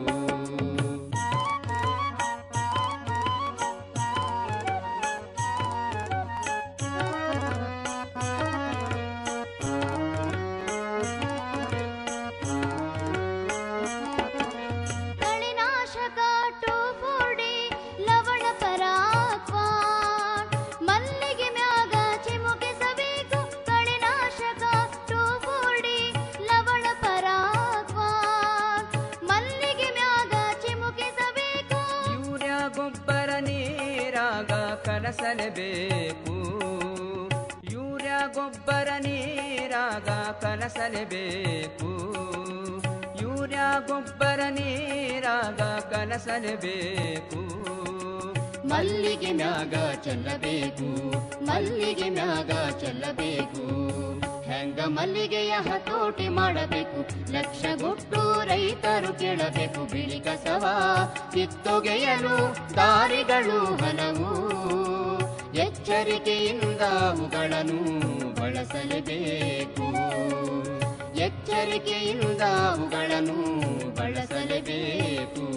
ಕಳೆನಾಶಕ ಟೋಫೋಡಿ ಲವಣ ಪರಾಕ್ವಾನ್ ಮಲ್ಲಿಗೆ ಮ್ಯಾಗ ಚಿಮುಕಿಸಬೇಕು ಕಳೆನಾಶಕ ಟೋಫೋಡಿ ಲವಣ ಪರಾಕ್ವಾನ್ ಮಲ್ಲಿಗೆ ಮ್ಯಾಗ ಚಿಮುಕಿಸಬೇಕು ಯೂರಿಯಾ ಗೊಬ್ಬರ ನೀರಾಗ ಕಲಸಲೇಬೇಕು ಯೂರಿಯಾ ಗೊಬ್ಬರ ನೀರಾಗ ಕಲಸಲೇಬೇಕು ಯೂರಿಯಾ ಗೊಬ್ಬರ ನೀರಾಗ ಕಲಸಲೇಬೇಕು ಮಲ್ಲಿಗೆ ಮ್ಯಾಗ ಚೆಲ್ಲಬೇಕು ಮಲ್ಲಿಗೆ ಮ್ಯಾಗ ಚೆಲ್ಲಬೇಕು ಹೆಂಗ ಮಲ್ಲಿಗೆಯ ಹತೋಟಿ ಮಾಡಬೇಕು ಲಕ್ಷಗೊಟ್ಟು ರೈತರು ಕೇಳಬೇಕು ಬಿಳಿ ಕಸವ ಕಿತ್ತೊಗೆಯಲು ದಾರಿಗಳು ಹಲವು ಎಚ್ಚರಿಕೆಯಿಂದ ಅವುಗಳನ್ನು ಬಳಸಲೇಬೇಕು ಎಚ್ಚರಿಕೆಯಿಂದ ಅವುಗಳನ್ನು ಬಳಸಲೇಬೇಕು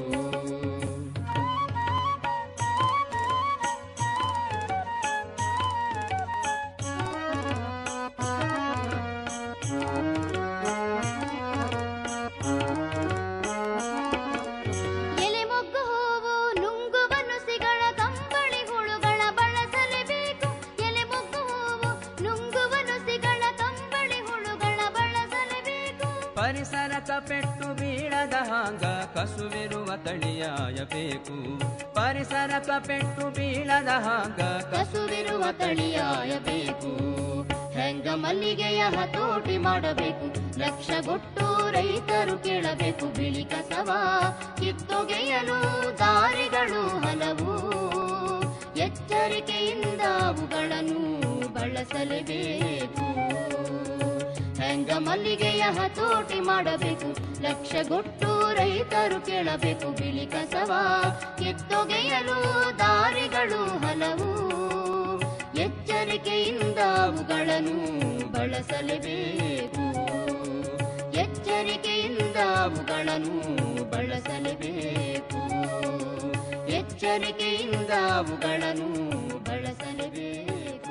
ಎಲೆ ಮೊಗ್ಗು ಹೂವು ನುಂಗುವ ನುಸಿಗಳ ಕಂಬಳಿ ಹುಳುಗಳ ಬಳಸಲೇಬೇಕು ಎಲೆ ಮೊಗ್ಗು ಹೂವು ನುಂಗುವ ನುಸಿಗಳ ಕಂಬಳಿ ಹುಳುಗಳ ಬಳಸಲೇಬೇಕು ಪರಿಸರಕ ಪೆಟ್ಟು ಬೀಳದ ಹಾಂಗ ಕಸುವಿರುವ ತಳಿಯಾಯಬೇಕು ಪರಿಸರಕ ಪೆಟ್ಟು ಬೀಳದ ಹಾಂಗ ಕಸುವಿರುವ ತಳಿಯಾಯಬೇಕು ಹೆಂಗ ಮಲ್ಲಿಗೆಯ ಹತೋಟಿ ಮಾಡಬೇಕು ಲಕ್ಷಗೊಟ್ಟು ರೈತರು ಕೇಳಬೇಕು ಬಿಳಿ ಕಸವ ಕಿತ್ತೊಗೆಯಲು ದಾರಿಗಳು ಹಲವು ಎಚ್ಚರಿಕೆಯಿಂದ ಅವುಗಳನ್ನು ಬಳಸಲೇಬೇಕು ಹೆಂಗ ಮಲ್ಲಿಗೆಯ ಹತೋಟಿ ಮಾಡಬೇಕು ಲಕ್ಷಗೊಟ್ಟು ರೈತರು ಕೇಳಬೇಕು ಬಿಳಿ ಕಸವ ಕಿತ್ತೊಗೆಯಲು ದಾರಿಗಳು ಹಲವು ಎಚ್ಚರಿಕೆಯಿಂದ ಅವುಗಳನ್ನು ಬಳಸಲೇಬೇಕು ಎಚ್ಚರಿಕೆಯಿಂದ ಅವುಗಳನ್ನು ಬಳಸಲೇಬೇಕು ಎಚ್ಚರಿಕೆಯಿಂದ ಅವುಗಳನ್ನು ಬಳಸಲೇಬೇಕು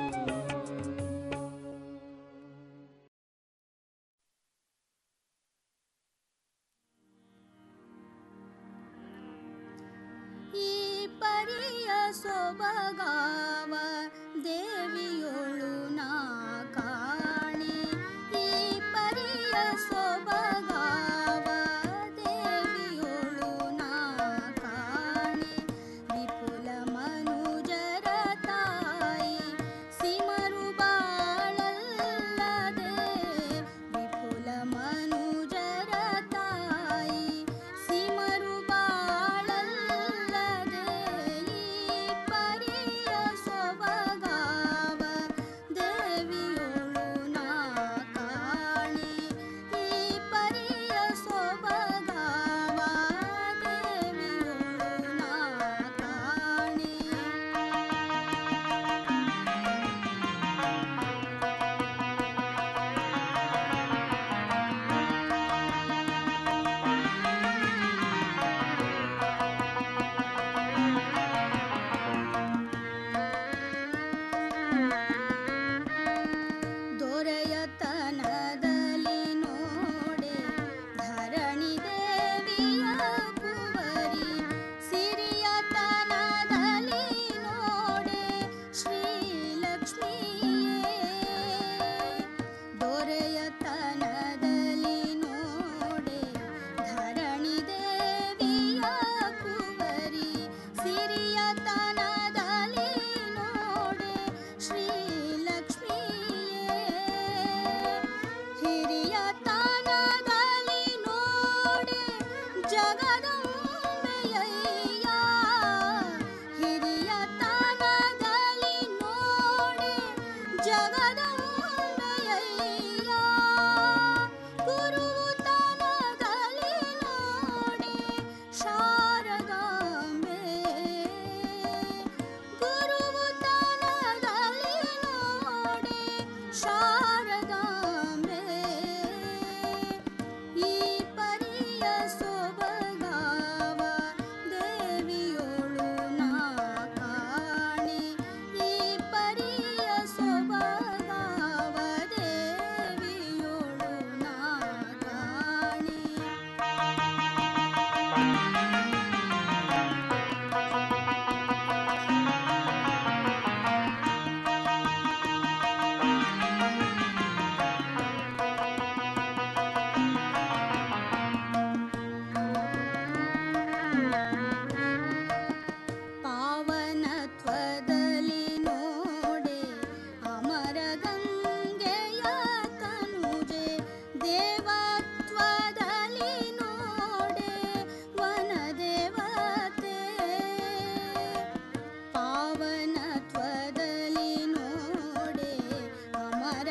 ಈ ಪರಿಯ ಸೊಬಗಾವ ದೇವಿಯೊಳು ನಾ ಕಾಣೆ ಈ ಪರಿಯ ಸೊಬಗಾವ ದೇವಿಯೊಳು ನಾ ಕಾಣೆ ವಿಪುಲ ಮನುಜರ ತಾಯಿ ಸಿಮರು ಬಾಳಲ್ಲದೆ ವಿಪುಲ ಮನುಜರ ತಾಯಿ ಸಿಮರು ಬಾಳಲ್ಲದೆ ಈ ಪರಿಯ ಸೊಬಗಾವ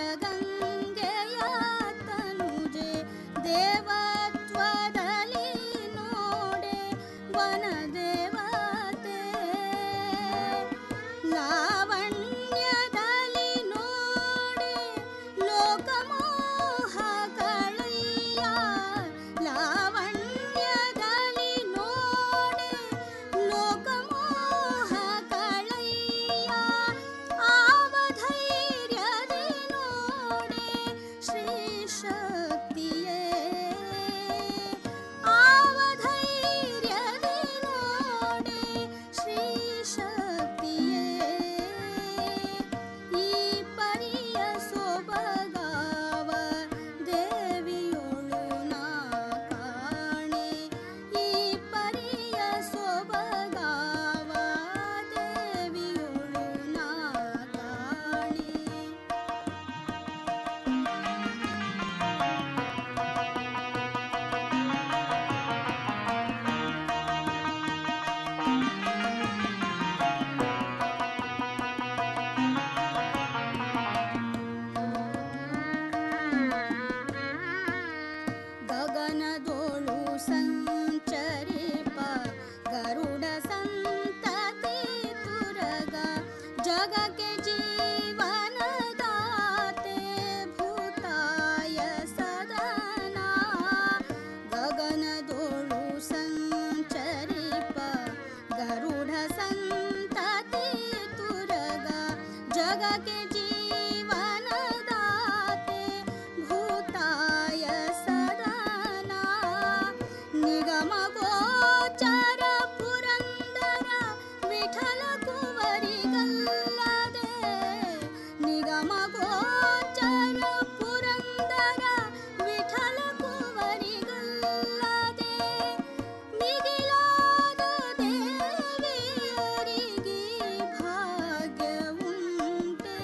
ಗಂಗೆಯ ತನುಜೆ ದೇವತ್ವದಲ್ಲಿ ನೋಡೆ ವನದೇವತೆ ಲಾವಣ್ಯದಲ್ಲಿ ನೋಡೆ ಲೋಕಮೋಹ ಕಳೆಯ ಲಾವಣ್ಯದಲ್ಲಿ ನೋಡೆ ಲೋಕಮೋಹ ಕಳೆಯ ಆವಧೈರ್ಯದಿ ನೋಡೆ ಶ್ರೀ ಶಕ್ತಿಯೇ ಆವಧೈರ್ಯದಿ ನೋಡೆ ಶ್ರೀ ಶಕ್ತಿಯೇ ಈ ಪರಿಯ ಸೊಬಗಾವ ದೇವಿಯೊಳು ನಾ ಕಾಣೆ ಈ ಪರಿಯ ಸೊಬಗಾವ ದೇವಿಯೊಳು ನಾ ಕಾಣೆ ಗಗನದೋಳು ಸಂಚರಿಪ ಗರುಡ ಸಂತತಿ ತುರಗ ಜಗಕ್ಕೆ ಜೀವನದಾತೆ ಭೂತಾಯ ಸದನ ಗಗನದೋಳು ಸಂಚರಿಪ ಗರುಡ ಸಂತತಿ ತುರಗ ಜಗಕ್ಕೆ ಜೀವನದಾತೆ ಭೂತಾಯ ಸದನ ನಿಗಮ ಗೋಚರ ಪುರಂದರ ವಿಠಲ ಕುವರಿಗಲ್ಲದೆ ನಿಗಮ ಗೋಚರ ಪುರಂದರ ವಿಠಲ ಕುವರಿಗಲ್ಲದೆ ಮಿಗಿಲಾದ ದೇವಿಯರಿಗೆ ಭಾಗ್ಯವುಂಟೆ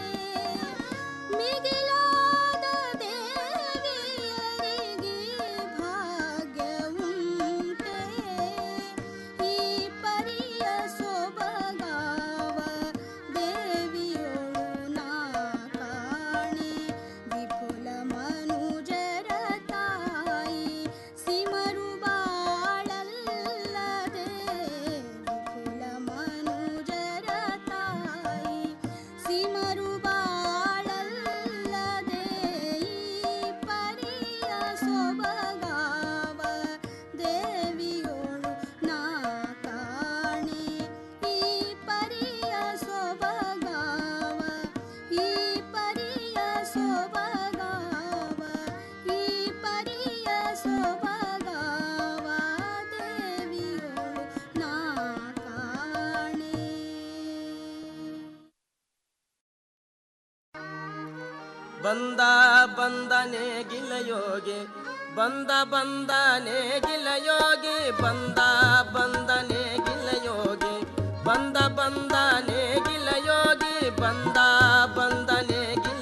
ಮಿಗಿಲಾದ ದೇವಿಯರಿಗೆ ಭಾಗ್ಯವುಂಟೆ ಈ ಪರಿಯ ಸೊಬಗಾವ ದೇವಿಯೊಳು ನಾ ಕಾಣೆ ವಿಪುಲ ಮನುಜರ ತಾಯಿ ಸಿಮರು ಬಾಳಲ್ಲದೆ ವಿಪುಲ ಮನುಜರ ತಾಯಿ ಸಿಮರು ಬಾಳಲ್ಲದೆ ಈ ಪರಿಯ ಸೊಬಗಾವ ದೇವಿಯೋಳು ನಾ ಕಾಣೆ ಈ ಪರಿಯ ಸೊಬಗಾವ ಈ ಪರಿಯ ಸೊಬಗಾವ ಈ ಪರಿಯ ಸೊಬಗಾವ ದೇವಿಯೋಳು ನಾ ಕಾಣೆ ಬಂದ ಬಂದನೆ ಗಿಲಯೋಗಿ ಬಂದ ಬಂದನೆ ಗಿಲಯೋಗಿ ಬಂದ